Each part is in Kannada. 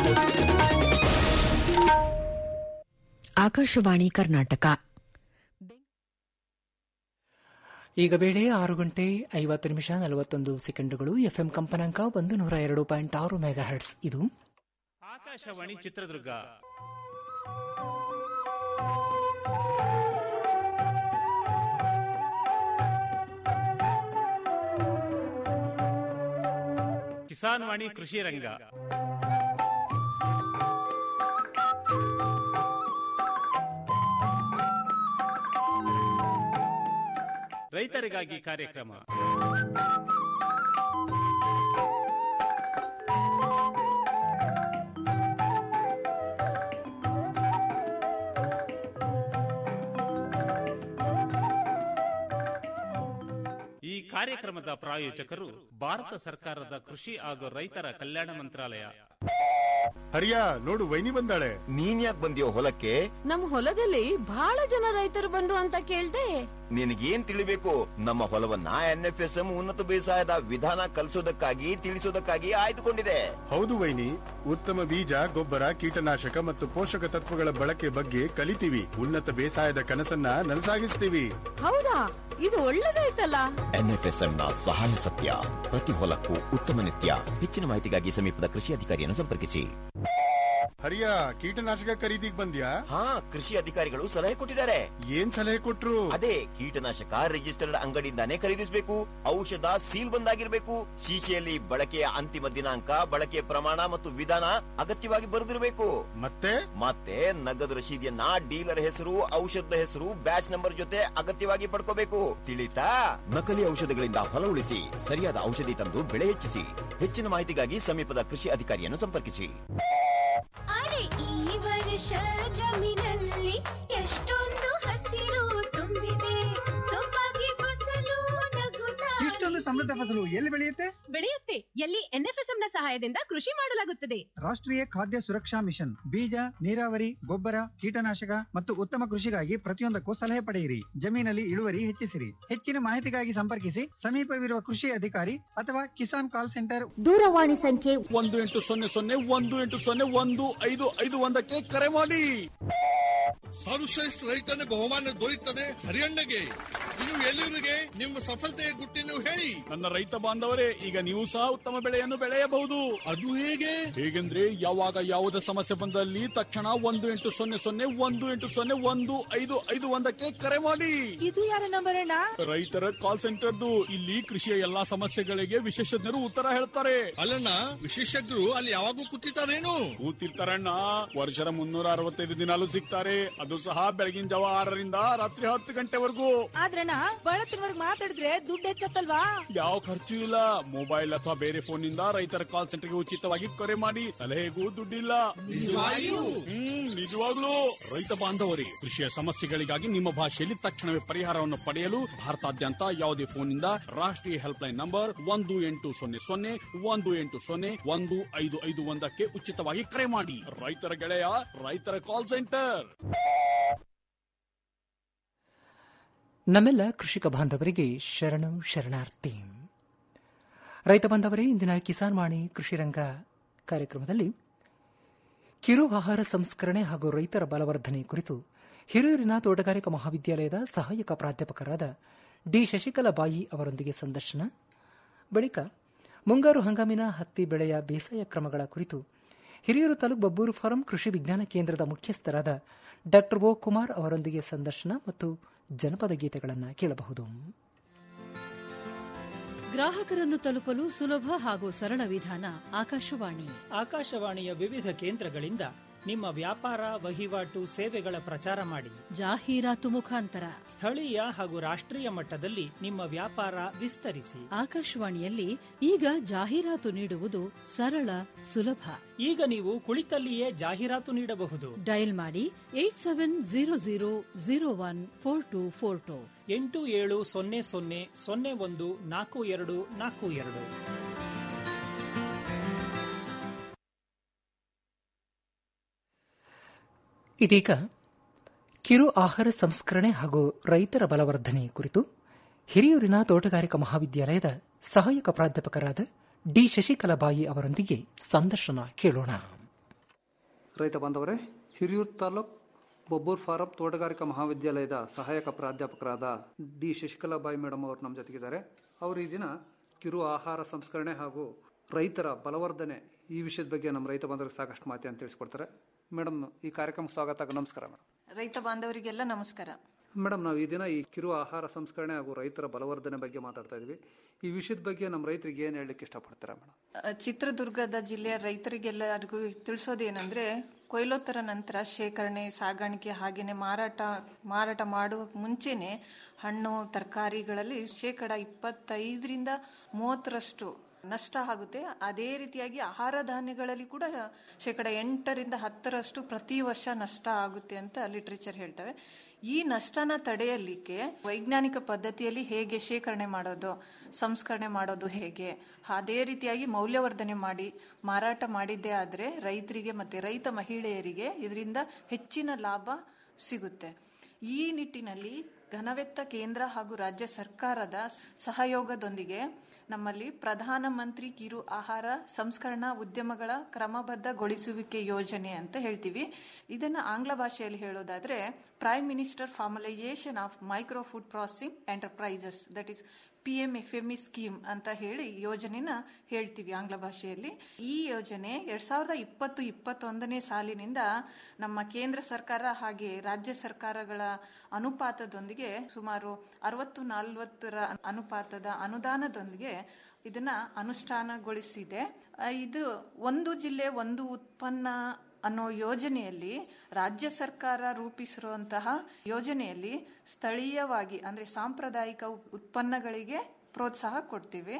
ಆಕಾಶವಾಣಿ ಕರ್ನಾಟಕ ಈಗ ವೇಳೆ ಆರು ಗಂಟೆ ಐವತ್ತು ನಿಮಿಷ ನಲವತ್ತೊಂದು ಸೆಕೆಂಡುಗಳು ಎಫ್ಎಂ ಕಂಪನಾಂಕ ಒಂದು ನೂರ ಎರಡು ಪಾಯಿಂಟ್ ಆರು ಮೆಗಾ ಹರ್ಟ್ಸ್ ಇದು ಆಕಾಶವಾಣಿ ಚಿತ್ರದುರ್ಗ ಕಿಸಾನ್ ವಾಣಿ ಕೃಷಿ ರಂಗ ರೈತರಿಗಾಗಿ ಕಾರ್ಯಕ್ರಮ ಈ ಕಾರ್ಯಕ್ರಮದ ಪ್ರಾಯೋಜಕರು ಭಾರತ ಸರ್ಕಾರದ ಕೃಷಿ ಹಾಗೂ ರೈತರ ಕಲ್ಯಾಣ ಮಂತ್ರಾಲಯ ಹರಿಯ ನೋಡು ವೈನಿ ಬಂದಾಳೆ ನೀನ್ ಯಾಕೆ ಬಂದಿಯೋ ಹೊಲಕ್ಕೆ ನಮ್ ಹೊಲದಲ್ಲಿ ಬಹಳ ಜನ ರೈತರು ಬಂದ್ರು ಅಂತ ಕೇಳ್ದೆ ನಿನಗೇನ್ ತಿಳಿಬೇಕು ನಮ್ಮ ಹೊಲವನ್ನ ಎನ್ಎಫ್ಎಸ್ಎಂ ಉನ್ನತ ಬೇಸಾಯದ ವಿಧಾನ ಕಲಿಸೋದಕ್ಕಾಗಿ ತಿಳಿಸೋದಕ್ಕಾಗಿ ಆಯ್ದುಕೊಂಡಿದೆ ಹೌದು ವೈನಿ ಉತ್ತಮ ಬೀಜ ಗೊಬ್ಬರ ಕೀಟನಾಶಕ ಮತ್ತು ಪೋಷಕ ತತ್ವಗಳ ಬಳಕೆ ಬಗ್ಗೆ ಕಲಿತೀವಿ ಉನ್ನತ ಬೇಸಾಯದ ಕನಸನ್ನ ನನಸಾಗಿಸ್ತೀವಿ ಹೌದಾ ಇದು ಒಳ್ಳೇದಾಯ್ತಲ್ಲ ಎನ್ಎಫ್ಎಸ್ಎಂ ನ ಸಹಾಯ ಸತ್ಯ ಪ್ರತಿ ಹೊಲಕ್ಕೂ ಉತ್ತಮ ನಿತ್ಯ ಹೆಚ್ಚಿನ ಮಾಹಿತಿಗಾಗಿ ಸಮೀಪದ ಕೃಷಿ ಅಧಿಕಾರಿಯನ್ನು ಸಂಪರ್ಕಿಸಿ ಹರಿಯ ಕೀಟನಾಶಕ ಖರೀದಿಗ್ ಬಂದ್ಯಾ ಹಾ ಕೃಷಿ ಅಧಿಕಾರಿಗಳು ಸಲಹೆ ಕೊಟ್ಟಿದ್ದಾರೆ ಏನ್ ಸಲಹೆ ಕೊಟ್ರು ಅದೇ ಕೀಟನಾಶಕ ರಿಜಿಸ್ಟರ್ಡ್ ಅಂಗಡಿಯಿಂದಾನೇ ಖರೀದಿಸಬೇಕು ಔಷಧ ಸೀಲ್ ಬಂದಾಗಿರ್ಬೇಕು ಶೀಶೆಯಲ್ಲಿ ಬಳಕೆಯ ಅಂತಿಮ ದಿನಾಂಕ ಬಳಕೆಯ ಪ್ರಮಾಣ ಮತ್ತು ವಿಧಾನ ಅಗತ್ಯವಾಗಿ ಬರೆದಿರಬೇಕು ಮತ್ತೆ ಮತ್ತೆ ನಗದು ರಶೀದಿಯನ್ನ ಡೀಲರ್ ಹೆಸರು ಔಷಧದ ಹೆಸರು ಬ್ಯಾಚ್ ನಂಬರ್ ಜೊತೆ ಅಗತ್ಯವಾಗಿ ಪಡ್ಕೋಬೇಕು ತಿಳಿತಾ ನಕಲಿ ಔಷಧಗಳಿಂದ ಹೊಲ ಉಳಿಸಿ ಸರಿಯಾದ ಔಷಧಿ ತಂದು ಬೆಳೆ ಹೆಚ್ಚಿಸಿ ಹೆಚ್ಚಿನ ಮಾಹಿತಿಗಾಗಿ ಸಮೀಪದ ಕೃಷಿ ಅಧಿಕಾರಿಯನ್ನು ಸಂಪರ್ಕಿಸಿ ಅರೆ ಈ ವರ್ಷ ಜಮೀನಲ್ಲಿ ಎಷ್ಟೊಂದು ಹಸಿರು ತುಂಬಿದೆ ಸೊಬಗೆ ಫಸಲು ನಗುತ್ತಾ ಇಷ್ಟೊಂದು ಸಮೃದ್ಧ ಫಸಲು ಎಲ್ಲಿ ಬೆಳೆಯುತ್ತೆ ಬೆಳೆಯುತ್ತೆ ಎಲ್ಲಿ ಎನ್ಎಫ್ಎಸ್ಎಂ ನ ಸಹಾಯದಿಂದ ಕೃಷಿ ಮಾಡಲಾಗುತ್ತದೆ ರಾಷ್ಟ್ರೀಯ ಖಾದ್ಯ ಸುರಕ್ಷಾ ಮಿಷನ್ ಬೀಜ ನೀರಾವರಿ ಗೊಬ್ಬರ ಕೀಟನಾಶಕ ಮತ್ತು ಉತ್ತಮ ಕೃಷಿಗಾಗಿ ಪ್ರತಿಯೊಂದಕ್ಕೂ ಸಲಹೆ ಪಡೆಯಿರಿ ಜಮೀನಲ್ಲಿ ಇಳುವರಿ ಹೆಚ್ಚಿಸಿರಿ ಹೆಚ್ಚಿನ ಮಾಹಿತಿಗಾಗಿ ಸಂಪರ್ಕಿಸಿ ಸಮೀಪವಿರುವ ಕೃಷಿ ಅಧಿಕಾರಿ ಅಥವಾ ಕಿಸಾನ್ ಕಾಲ್ ಸೆಂಟರ್ ದೂರವಾಣಿ ಸಂಖ್ಯೆ ಒಂದು ಎಂಟು ಸೊನ್ನೆ ಸೊನ್ನೆ ಒಂದು ಎಂಟು ಸೊನ್ನೆ ಒಂದು ಐದು ಐದು ಒಂದಕ್ಕೆ ಕರೆ ಮಾಡಿ ಸರ್ವಶ್ರೇಷ್ಠ ರೈತನ ಬಹುಮಾನ ದೊರೆಯುತ್ತದೆ ಹರಿಯಣ್ಣಗೆ ಇನ್ನು ಎಲ್ಲಿವರಿಗೆ ನಿಮ್ಮ ಸಫಲತೆಯ ಗುಟ್ಟಿನ ಹೇಳಿ ನನ್ನ ರೈತ ಬಾಂಧವರೇ ಈಗ ನೀವು ಸಹ ಉತ್ತಮ ಬೆಳೆಯನ್ನು ಬೆಳೆಯಬಹುದು ಅದು ಹೇಗೆ ಹೇಗೆಂದ್ರೆ ಯಾವಾಗ ಯಾವುದೇ ಸಮಸ್ಯೆ ಬಂದಲ್ಲಿ ತಕ್ಷಣ ಒಂದು ಎಂಟು ಸೊನ್ನೆ ಸೊನ್ನೆ ಒಂದು ಎಂಟು ಸೊನ್ನೆ ಒಂದು ಐದು ಐದು ಒಂದಕ್ಕೆ ಕರೆ ಮಾಡಿ ಇದು ಯಾರ ನಂಬರ್ ಅಣ್ಣ ರೈತರ ಕಾಲ್ ಸೆಂಟರ್ದು ಇಲ್ಲಿ ಕೃಷಿಯ ಎಲ್ಲಾ ಸಮಸ್ಯೆಗಳಿಗೆ ವಿಶೇಷಜ್ಞರು ಉತ್ತರ ಹೇಳ್ತಾರೆ ಅಲ್ಲಣ್ಣ ವಿಶೇಷಜ್ಞರು ಅಲ್ಲಿ ಯಾವಾಗೂ ಕೂತಿರ್ತಾರೇನು ಕೂತಿರ್ತಾರಣ್ಣ ವರ್ಷದ ಮುನ್ನೂರ ಅರವತ್ತೈದು ದಿನಾಲು ಸಿಗ್ತಾರೆ ಅದು ಸಹ ಬೆಳಗಿನ ಜಾವ ಆರರಿಂದ ರಾತ್ರಿ ಹತ್ತು ಗಂಟೆವರೆಗೂ ಆದ್ರಣ್ಣ ಬಳತ್ತಿನವರ್ಗ್ ಮಾತಾಡಿದ್ರೆ ದುಡ್ಡು ಹೆಚ್ಚತ್ತಲ್ವಾ ಯಾವ ಖರ್ಚು ಇಲ್ಲ ಮೊಬೈಲ್ ಅಥವಾ ಬೇರೆ ಫೋನ್ ನಿಂದ ರೈತರ ಕಾಲ್ ಸೆಂಟರ್ಗೆ ಉಚಿತವಾಗಿ ಕರೆ ಮಾಡಿ ಸಲಹೆಗೂ ದುಡ್ಡಿಲ್ಲ ಹ್ಮ್ ನಿಜವಾಗ್ಲೂ ರೈತ ಬಾಂಧವರೇ ಕೃಷಿಯ ಸಮಸ್ಯೆಗಳಿಗಾಗಿ ನಿಮ್ಮ ಭಾಷೆಯಲ್ಲಿ ತಕ್ಷಣವೇ ಪರಿಹಾರವನ್ನು ಪಡೆಯಲು ಭಾರತಾದ್ಯಂತ ಯಾವುದೇ ಫೋನ್ನಿಂದ ರಾಷ್ಟ್ರೀಯ ಹೆಲ್ಪ್ ಲೈನ್ ನಂಬರ್ ಒಂದು ಎಂಟು ಸೊನ್ನೆ ಸೊನ್ನೆ ಒಂದು ಎಂಟು ಸೊನ್ನೆ ಒಂದು ಐದು ಐದು ಒಂದಕ್ಕೆ ಉಚಿತವಾಗಿ ಕರೆ ಮಾಡಿ ರೈತರ ಗೆಳೆಯ ರೈತರ ಕಾಲ್ ಸೆಂಟರ್ ನಮ್ಮೆಲ್ಲ ಕೃಷಿಕ ಬಾಂಧವರಿಗೆ ಶರಣು ಶರಣಾರ್ಥಿ ರೈತ ಬಾಂಧವರೇ ಇಂದಿನ ಕಿಸಾನ್ ವಾಣಿ ಕೃಷಿ ರಂಗ ಕಾರ್ಯಕ್ರಮದಲ್ಲಿ ಕಿರು ಆಹಾರ ಸಂಸ್ಕರಣೆ ಹಾಗೂ ರೈತರ ಬಲವರ್ಧನೆ ಕುರಿತು ಹಿರಿಯೂರಿನ ತೋಟಗಾರಿಕಾ ಮಹಾವಿದ್ಯಾಲಯದ ಸಹಾಯಕ ಪ್ರಾಧ್ಯಾಪಕರಾದ ಡಿ ಶಶಿಕಲಾ ಬಾಯಿ ಅವರೊಂದಿಗೆ ಸಂದರ್ಶನ ಬಳಿಕ ಮುಂಗಾರು ಹಂಗಾಮಿನ ಹತ್ತಿ ಬೆಳೆಯ ಬೇಸಾಯ ಕ್ರಮಗಳ ಕುರಿತು ಹಿರಿಯೂರು ತಾಲೂಕು ಬಬ್ಬೂರು ಫಾರಂ ಕೃಷಿ ವಿಜ್ಞಾನ ಕೇಂದ್ರದ ಮುಖ್ಯಸ್ಥರಾದ ಡಾ ಓ ಕುಮಾರ್ ಅವರೊಂದಿಗೆ ಸಂದರ್ಶನ ಮತ್ತು ಜನಪದ ಗೀತೆಗಳನ್ನು ಕೇಳಬಹುದು ಗ್ರಾಹಕರನ್ನು ತಲುಪಲು ಸುಲಭ ಹಾಗೂ ಸರಳ ವಿಧಾನ ಆಕಾಶವಾಣಿ ಆಕಾಶವಾಣಿಯ ವಿವಿಧ ಕೇಂದ್ರಗಳಿಂದ ನಿಮ್ಮ ವ್ಯಾಪಾರ ವಹಿವಾಟು ಸೇವೆಗಳ ಪ್ರಚಾರ ಮಾಡಿ ಜಾಹೀರಾತು ಮುಖಾಂತರ ಸ್ಥಳೀಯ ಹಾಗೂ ರಾಷ್ಟ್ರೀಯ ಮಟ್ಟದಲ್ಲಿ ನಿಮ್ಮ ವ್ಯಾಪಾರ ವಿಸ್ತರಿಸಿ ಆಕಾಶವಾಣಿಯಲ್ಲಿ ಈಗ ಜಾಹೀರಾತು ನೀಡುವುದು ಸರಳ ಸುಲಭ ಈಗ ನೀವು ಕುಳಿತಲ್ಲಿಯೇ ಜಾಹೀರಾತು ನೀಡಬಹುದು ಡಯಲ್ ಮಾಡಿ eight seven zero zero zero one four two four two ಎಂಟು ಏಳು ಸೊನ್ನೆ ಸೊನ್ನೆ ಸೊನ್ನೆ ಒಂದು ನಾಲ್ಕು ಎರಡು ನಾಲ್ಕು ಎರಡು ಇದೀಗ ಕಿರು ಆಹಾರ ಸಂಸ್ಕರಣೆ ಹಾಗೂ ರೈತರ ಬಲವರ್ಧನೆ ಕುರಿತು ಹಿರಿಯೂರಿನ ತೋಟಗಾರಿಕಾ ಮಹಾವಿದ್ಯಾಲಯದ ಸಹಾಯಕ ಪ್ರಾಧ್ಯಾಪಕರಾದ ಡಿ ಶಶಿಕಲಾ ಬಾಯಿ ಅವರೊಂದಿಗೆ ಸಂದರ್ಶನ ಕೇಳೋಣ ರೈತ ಬಾಂಧವರೇ ಹಿರಿಯೂರು ತಾಲೂಕ್ ಬೊಬ್ಬೂರ್ ಫಾರಂ ತೋಟಗಾರಿಕಾ ಮಹಾವಿದ್ಯಾಲಯದ ಸಹಾಯಕ ಪ್ರಾಧ್ಯಾಪಕರಾದ ಡಿ ಶಶಿಕಲಾಬಾಯಿ ಮೇಡಮ್ ಅವರು ನಮ್ಮ ಜೊತೆಗಿದ್ದಾರೆ ಅವರು ಈ ದಿನ ಕಿರು ಆಹಾರ ಸಂಸ್ಕರಣೆ ಹಾಗೂ ರೈತರ ಬಲವರ್ಧನೆ ಈ ವಿಷಯದ ಬಗ್ಗೆ ನಮ್ಮ ರೈತ ಬಾಂಧವರಿಗೆ ಸಾಕಷ್ಟು ಮಾಹಿತಿಯನ್ನು ತಿಳಿಸ್ಕೊಡ್ತಾರೆ ಮೇಡಮ್ ಈ ಕಾರ್ಯಕ್ರಮಕ್ಕೆ ಸ್ವಾಗತ ನಮಸ್ಕಾರ ಮೇಡಮ್ ರೈತ ಬಾಂಧವರಿಗೆಲ್ಲ ನಮಸ್ಕಾರ ಮೇಡಮ್ ನಾವು ಈ ದಿನ ಈ ಕಿರು ಆಹಾರ ಸಂಸ್ಕರಣೆ ಹಾಗೂ ರೈತರ ಬಲವರ್ಧನೆ ಬಗ್ಗೆ ಮಾತಾಡ್ತಾ ಇದ್ವಿ ಈ ವಿಷಯದ ಬಗ್ಗೆ ನಮ್ಮ ರೈತರಿಗೆ ಏನು ಹೇಳಲಿಕ್ಕೆ ಇಷ್ಟಪಡ್ತೀರಾ ಮೇಡಮ್ ಅ, ಚಿತ್ರದುರ್ಗದ ಜಿಲ್ಲೆಯ ರೈತರಿಗೆಲ್ಲರಿಗೂ ತಿಳಿಸೋದೇನೆಂದ್ರೆ ಕೊಯ್ಲೋತ್ತರ ನಂತರ ಶೇಖರಣೆ ಸಾಗಾಣಿಕೆ ಹಾಗೇನೆ ಮಾರಾಟ ಮಾರಾಟ ಮಾಡುವ ಮುಂಚೆನೆ ಹಣ್ಣು ತರಕಾರಿಗಳಲ್ಲಿ ಶೇಕಡ ಇಪ್ಪತ್ತೈದರಿಂದ ಮೂವತ್ತರಷ್ಟು ನಷ್ಟ ಆಗುತ್ತೆ ಅದೇ ರೀತಿಯಾಗಿ ಆಹಾರ ಧಾನ್ಯಗಳಲ್ಲಿ ಕೂಡ ಶೇಕಡ ಎಂಟರಿಂದ ಹತ್ತರಷ್ಟು ಪ್ರತಿ ವರ್ಷ ನಷ್ಟ ಆಗುತ್ತೆ ಅಂತ ಲಿಟ್ರೇಚರ್ ಹೇಳ್ತವೆ ಈ ನಷ್ಟನ ತಡೆಯಲಿಕ್ಕೆ ವೈಜ್ಞಾನಿಕ ಪದ್ಧತಿಯಲ್ಲಿ ಹೇಗೆ ಶೇಖರಣೆ ಮಾಡೋದು ಸಂಸ್ಕರಣೆ ಮಾಡೋದು ಹೇಗೆ ಅದೇ ರೀತಿಯಾಗಿ ಮೌಲ್ಯವರ್ಧನೆ ಮಾಡಿ ಮಾರಾಟ ಮಾಡಿದ್ದೇ ಆದರೆ ರೈತರಿಗೆ ಮತ್ತೆ ರೈತ ಮಹಿಳೆಯರಿಗೆ ಇದರಿಂದ ಹೆಚ್ಚಿನ ಲಾಭ ಸಿಗುತ್ತೆ ಈ ನಿಟ್ಟಿನಲ್ಲಿ ಘನವೆತ್ತ ಕೇಂದ್ರ ಹಾಗೂ ರಾಜ್ಯ ಸರ್ಕಾರದ ಸಹಯೋಗದೊಂದಿಗೆ ನಮ್ಮಲ್ಲಿ ಪ್ರಧಾನಮಂತ್ರಿ ಕಿರು ಆಹಾರ ಸಂಸ್ಕರಣಾ ಉದ್ಯಮಗಳ ಕ್ರಮಬದ್ಧಗೊಳಿಸುವಿಕೆ ಯೋಜನೆ ಅಂತ ಹೇಳ್ತೀವಿ ಇದನ್ನ ಆಂಗ್ಲ ಭಾಷೆಯಲ್ಲಿ ಹೇಳೋದಾದ್ರೆ prime minister formalisation of micro food processing enterprises that is P M F M E scheme ಅಂತ ಹೇಳಿ ಯೋಜನೆನ ಹೇಳ್ತೀವಿ ಆಂಗ್ಲ ಭಾಷೆಯಲ್ಲಿ ಈ ಯೋಜನೆ ಎರಡ್ ಸಾವಿರದ ಇಪ್ಪತ್ತು ಇಪ್ಪತ್ತೊಂದನೇ ಸಾಲಿನಿಂದ ನಮ್ಮ ಕೇಂದ್ರ ಸರ್ಕಾರ ಹಾಗೆ ರಾಜ್ಯ ಸರ್ಕಾರಗಳ ಅನುಪಾತದೊಂದಿಗೆ ಸುಮಾರು ಅರವತ್ತು ನಲವತ್ತರ ಅನುಪಾತದ ಅನುದಾನದೊಂದಿಗೆ ಇದನ್ನ ಅನುಷ್ಠಾನಗೊಳಿಸಿದೆ ಆ, ಇದು ಒಂದು ಜಿಲ್ಲೆ ಒಂದು ಉತ್ಪನ್ನ ಅನ್ನೋ ಯೋಜನೆಯಲ್ಲಿ ರಾಜ್ಯ ಸರ್ಕಾರ ರೂಪಿಸಿರುವಂತಹ ಯೋಜನೆಯಲ್ಲಿ ಸ್ಥಳೀಯವಾಗಿ ಅಂದ್ರೆ ಸಾಂಪ್ರದಾಯಿಕ ಉತ್- ಉತ್ಪನ್ನಗಳಿಗೆ ಪ್ರೋತ್ಸಾಹ ಕೊಡ್ತೀವಿ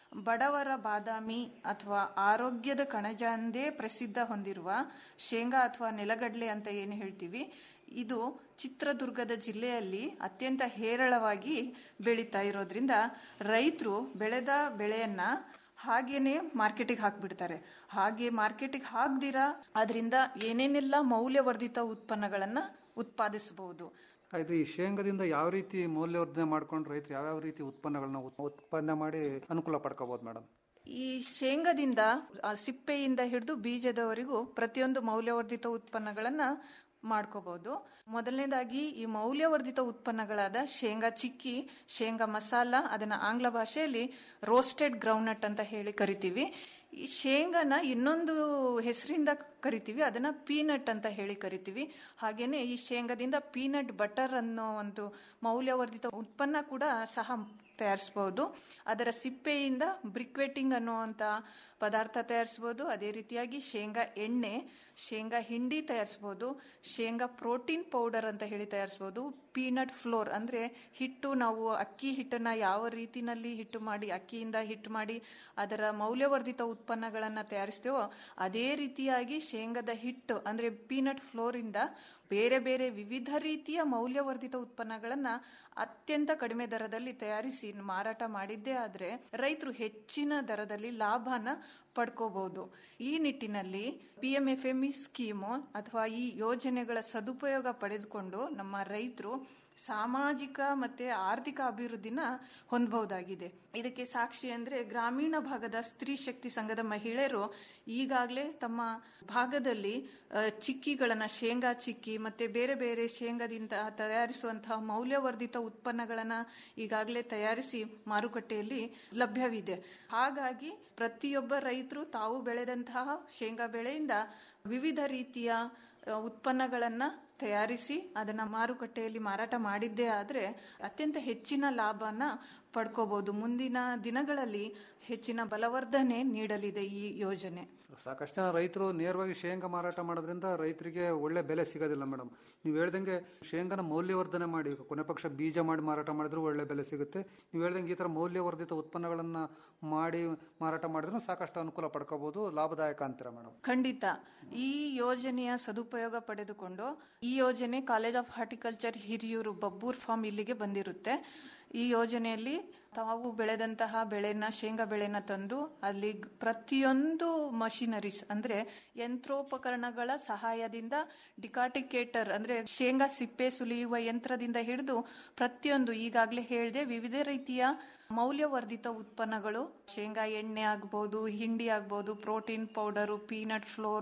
ಬಡವರ ಬಾದಾಮಿ ಅಥವಾ ಆರೋಗ್ಯದ ಕಣಜ ಎಂದೇ ಪ್ರಸಿದ್ಧ ಹೊಂದಿರುವ ಶೇಂಗಾ ಅಥವಾ ನೆಲಗಡಲೆ ಅಂತ ಏನು ಹೇಳ್ತೀವಿ ಇದು ಚಿತ್ರದುರ್ಗದ ಜಿಲ್ಲೆಯಲ್ಲಿ ಅತ್ಯಂತ ಹೇರಳವಾಗಿ ಬೆಳೀತಾ ಇರೋದ್ರಿಂದ ರೈತರು ಬೆಳೆದ ಬೆಳೆಯನ್ನ ಹಾಗೇನೆ ಮಾರ್ಕೆಟಿಗೆ ಹಾಕ್ಬಿಡ್ತಾರೆ ಹಾಗೆ ಮಾರ್ಕೆಟಿಗೆ ಹಾಕ್ದಿರಾ ಅದರಿಂದ ಏನೇನೆಲ್ಲ ಮೌಲ್ಯವರ್ಧಿತ ಉತ್ಪನ್ನಗಳನ್ನ ಉತ್ಪಾದಿಸಬಹುದು ಇದು ಈ ಶೇಂಗಾದಿಂದ ಯಾವ ರೀತಿ ಮೌಲ್ಯವರ್ಧನೆ ಮಾಡ್ಕೊಂಡು ರೈತರು ಯಾವ್ಯಾವ ರೀತಿ ಉತ್ಪನ್ನಗಳನ್ನ ಉತ್- ಉತ್ಪನ್ನ ಮಾಡಿ ಅನುಕೂಲ ಪಡ್ಕೋಬಹುದು ಮೇಡಮ್ ಈ ಶೇಂಗಾದಿಂದ ಆ ಸಿಪ್ಪೆಯಿಂದ ಹಿಡಿದು ಬೀಜದವರೆಗೂ ಪ್ರತಿಯೊಂದು ಮೌಲ್ಯವರ್ಧಿತ ಉತ್ಪನ್ನಗಳನ್ನ ಮಾಡ್ಕೋಬಹುದು ಮೊದಲನೇದಾಗಿ ಈ ಮೌಲ್ಯವರ್ಧಿತ ಉತ್ಪನ್ನಗಳಾದ ಶೇಂಗಾ ಚಿಕ್ಕಿ ಶೇಂಗಾ ಮಸಾಲ ಅದನ್ನ ಆಂಗ್ಲ ಭಾಷೆಯಲ್ಲಿ ರೋಸ್ಟೆಡ್ ಗ್ರೌಂಡ್ನಟ್ ಅಂತ ಹೇಳಿ ಕರಿತೀವಿ ಈ ಶೇಂಗಾನ ಇನ್ನೊಂದು ಹೆಸರಿಂದ ಕರಿತೀವಿ ಅದನ್ನ ಪೀನಟ್ ಅಂತ ಹೇಳಿ ಕರಿತೀವಿ ಹಾಗೇನೆ ಈ ಶೇಂಗಾದಿಂದ ಪೀನಟ್ ಬಟರ್ ಅನ್ನೋ ಒಂದು ಮೌಲ್ಯವರ್ಧಿತ ಉತ್ಪನ್ನ ಕೂಡ ಸಹ ತಯಾರಿಸಬಹುದು ಅದರ ಸಿಪ್ಪೆಯಿಂದ ಬ್ರಿಕ್ವೆಟಿಂಗ್ ಅನ್ನುವಂಥ ಪದಾರ್ಥ ತಯಾರಿಸಬಹುದು ಅದೇ ರೀತಿಯಾಗಿ ಶೇಂಗಾ ಎಣ್ಣೆ ಶೇಂಗಾ ಹಿಂಡಿ ತಯಾರಿಸಬಹುದು ಶೇಂಗಾ ಪ್ರೋಟೀನ್ ಪೌಡರ್ ಅಂತ ಹೇಳಿ ತಯಾರಿಸಬಹುದು ಪೀನಟ್ ಫ್ಲೋರ್ ಅಂದ್ರೆ ಹಿಟ್ಟು ನಾವು ಅಕ್ಕಿ ಹಿಟ್ಟನ್ನ ಯಾವ ರೀತಿನಲ್ಲಿ ಹಿಟ್ಟು ಮಾಡಿ ಅಕ್ಕಿಯಿಂದ ಹಿಟ್ಟು ಮಾಡಿ ಅದರ ಮೌಲ್ಯವರ್ಧಿತ ಉತ್ಪನ್ನಗಳನ್ನ ತಯಾರಿಸ್ತೇವೋ ಅದೇ ರೀತಿಯಾಗಿ ಶೇಂಗಾದ ಹಿಟ್ಟು ಅಂದ್ರೆ ಪೀನಟ್ ಫ್ಲೋರ್ ಇಂದ ಬೇರೆ ಬೇರೆ ವಿವಿಧ ರೀತಿಯ ಮೌಲ್ಯವರ್ಧಿತ ಉತ್ಪನ್ನಗಳನ್ನ ಅತ್ಯಂತ ಕಡಿಮೆ ದರದಲ್ಲಿ ತಯಾರಿಸಿ ಮಾರಾಟ ಮಾಡಿದ್ದೇ ಆದ್ರೆ ರೈತರು ಹೆಚ್ಚಿನ ದರದಲ್ಲಿ ಲಾಭನ ಪಡ್ಕೋಬಹುದು ಈ ನಿಟ್ಟಿನಲ್ಲಿ P M F M E scheme ಅಥವಾ ಈ ಯೋಜನೆಗಳ ಸದುಪಯೋಗ ಪಡೆದುಕೊಂಡು ನಮ್ಮ ರೈತರು ಸಾಮಾಜಿಕ ಮತ್ತೆ ಆರ್ಥಿಕ ಅಭಿವೃದ್ಧಿನ ಹೊಂದಬಹುದಾಗಿದೆ ಇದಕ್ಕೆ ಸಾಕ್ಷಿ ಅಂದ್ರೆ ಗ್ರಾಮೀಣ ಭಾಗದ ಸ್ತ್ರೀ ಶಕ್ತಿ ಸಂಘದ ಮಹಿಳೆಯರು ಈಗಾಗಲೇ ತಮ್ಮ ಭಾಗದಲ್ಲಿ ಆ, ಚಿಕ್ಕಿಗಳನ್ನ ಶೇಂಗಾ ಚಿಕ್ಕಿ ಮತ್ತೆ ಬೇರೆ ಬೇರೆ ಶೇಂಗಾದಿಂದ ತಯಾರಿಸುವಂತಹ ಮೌಲ್ಯವರ್ಧಿತ ಉತ್ಪನ್ನಗಳನ್ನ ಈಗಾಗಲೇ ತಯಾರಿಸಿ ಮಾರುಕಟ್ಟೆಯಲ್ಲಿ ಲಭ್ಯವಿದೆ ಹಾಗಾಗಿ ಪ್ರತಿಯೊಬ್ಬ ರೈತರು ತಾವು ಬೆಳೆದಂತಹ ಶೇಂಗಾ ಬೆಳೆಯಿಂದ ವಿವಿಧ ರೀತಿಯ ಆ, ಉತ್ಪನ್ನಗಳನ್ನ ತಯಾರಿಸಿ ಅದನ್ನ ಮಾರುಕಟ್ಟೆಯಲ್ಲಿ ಮಾರಾಟ ಮಾಡಿದ್ದೇ ಆದ್ರೆ ಅತ್ಯಂತ ಹೆಚ್ಚಿನ ಲಾಭನ ಪಡ್ಕೋಬಹುದು ಮುಂದಿನ ದಿನಗಳಲ್ಲಿ ಹೆಚ್ಚಿನ ಬಲವರ್ಧನೆ ನೀಡಲಿದೆ ಈ ಯೋಜನೆ ಸಾಕಷ್ಟು ಜನ ರೈತರು ನೇರವಾಗಿ ಶೇಂಗಾ ಮಾರಾಟ ಮಾಡೋದ್ರಿಂದ ರೈತರಿಗೆ ಒಳ್ಳೆ ಬೆಲೆ ಸಿಗೋದಿಲ್ಲ ಮೇಡಮ್ ನೀವು ಹೇಳ್ದಂಗೆ ಶೇಂಗಾನ ಮೌಲ್ಯವರ್ಧನೆ ಮಾಡಿ ಕೊನೆ ಪಕ್ಷ ಬೀಜ ಮಾಡಿ ಮಾರಾಟ ಮಾಡಿದ್ರು ಒಳ್ಳೆ ಬೆಲೆ ಸಿಗುತ್ತೆ ನೀವು ಹೇಳ್ದಂಗೆ ಈ ಥರ ಮೌಲ್ಯವರ್ಧಿತ ಉತ್ಪನ್ನಗಳನ್ನು ಮಾಡಿ ಮಾರಾಟ ಮಾಡಿದ್ರು ಸಾಕಷ್ಟು ಅನುಕೂಲ ಪಡ್ಕೋಬಹುದು ಲಾಭದಾಯಕ ಅಂತೀರಾ ಮೇಡಮ್ ಖಂಡಿತ ಈ ಯೋಜನೆಯ ಸದುಪಯೋಗ ಪಡೆದುಕೊಂಡು ಈ ಯೋಜನೆ college of horticulture Hiriyur Babbur farm ಇಲ್ಲಿಗೆ ಬಂದಿರುತ್ತೆ ಈ ಯೋಜನೆಯಲ್ಲಿ ತಾವು ಬೆಳೆದಂತಹ ಬೆಳೆನ ಶೇಂಗಾ ಬೆಳೆನ ತಂದು ಅಲ್ಲಿ ಗ್- ಪ್ರತಿಯೊಂದು ಮಷಿನರೀಸ್ ಅಂದ್ರೆ ಯಂತ್ರೋಪಕರಣಗಳ ಸಹಾಯದಿಂದ ಡಿಕಾಟಿಕೇಟರ್ ಅಂದ್ರೆ ಶೇಂಗಾ ಸಿಪ್ಪೆ ಸುಲಿಯುವ ಯಂತ್ರದಿಂದ ಹಿಡಿದು ಪ್ರತಿಯೊಂದು ಈಗಾಗಲೇ ಹೇಳಿದೆ ವಿವಿಧ ರೀತಿಯ ಮೌಲ್ಯವರ್ಧಿತ ಉತ್ಪನ್ನಗಳು ಶೇಂಗಾ ಎಣ್ಣೆ ಆಗ್ಬೋದು ಹಿಂಡಿ ಆಗ್ಬೋದು protein powder peanut flour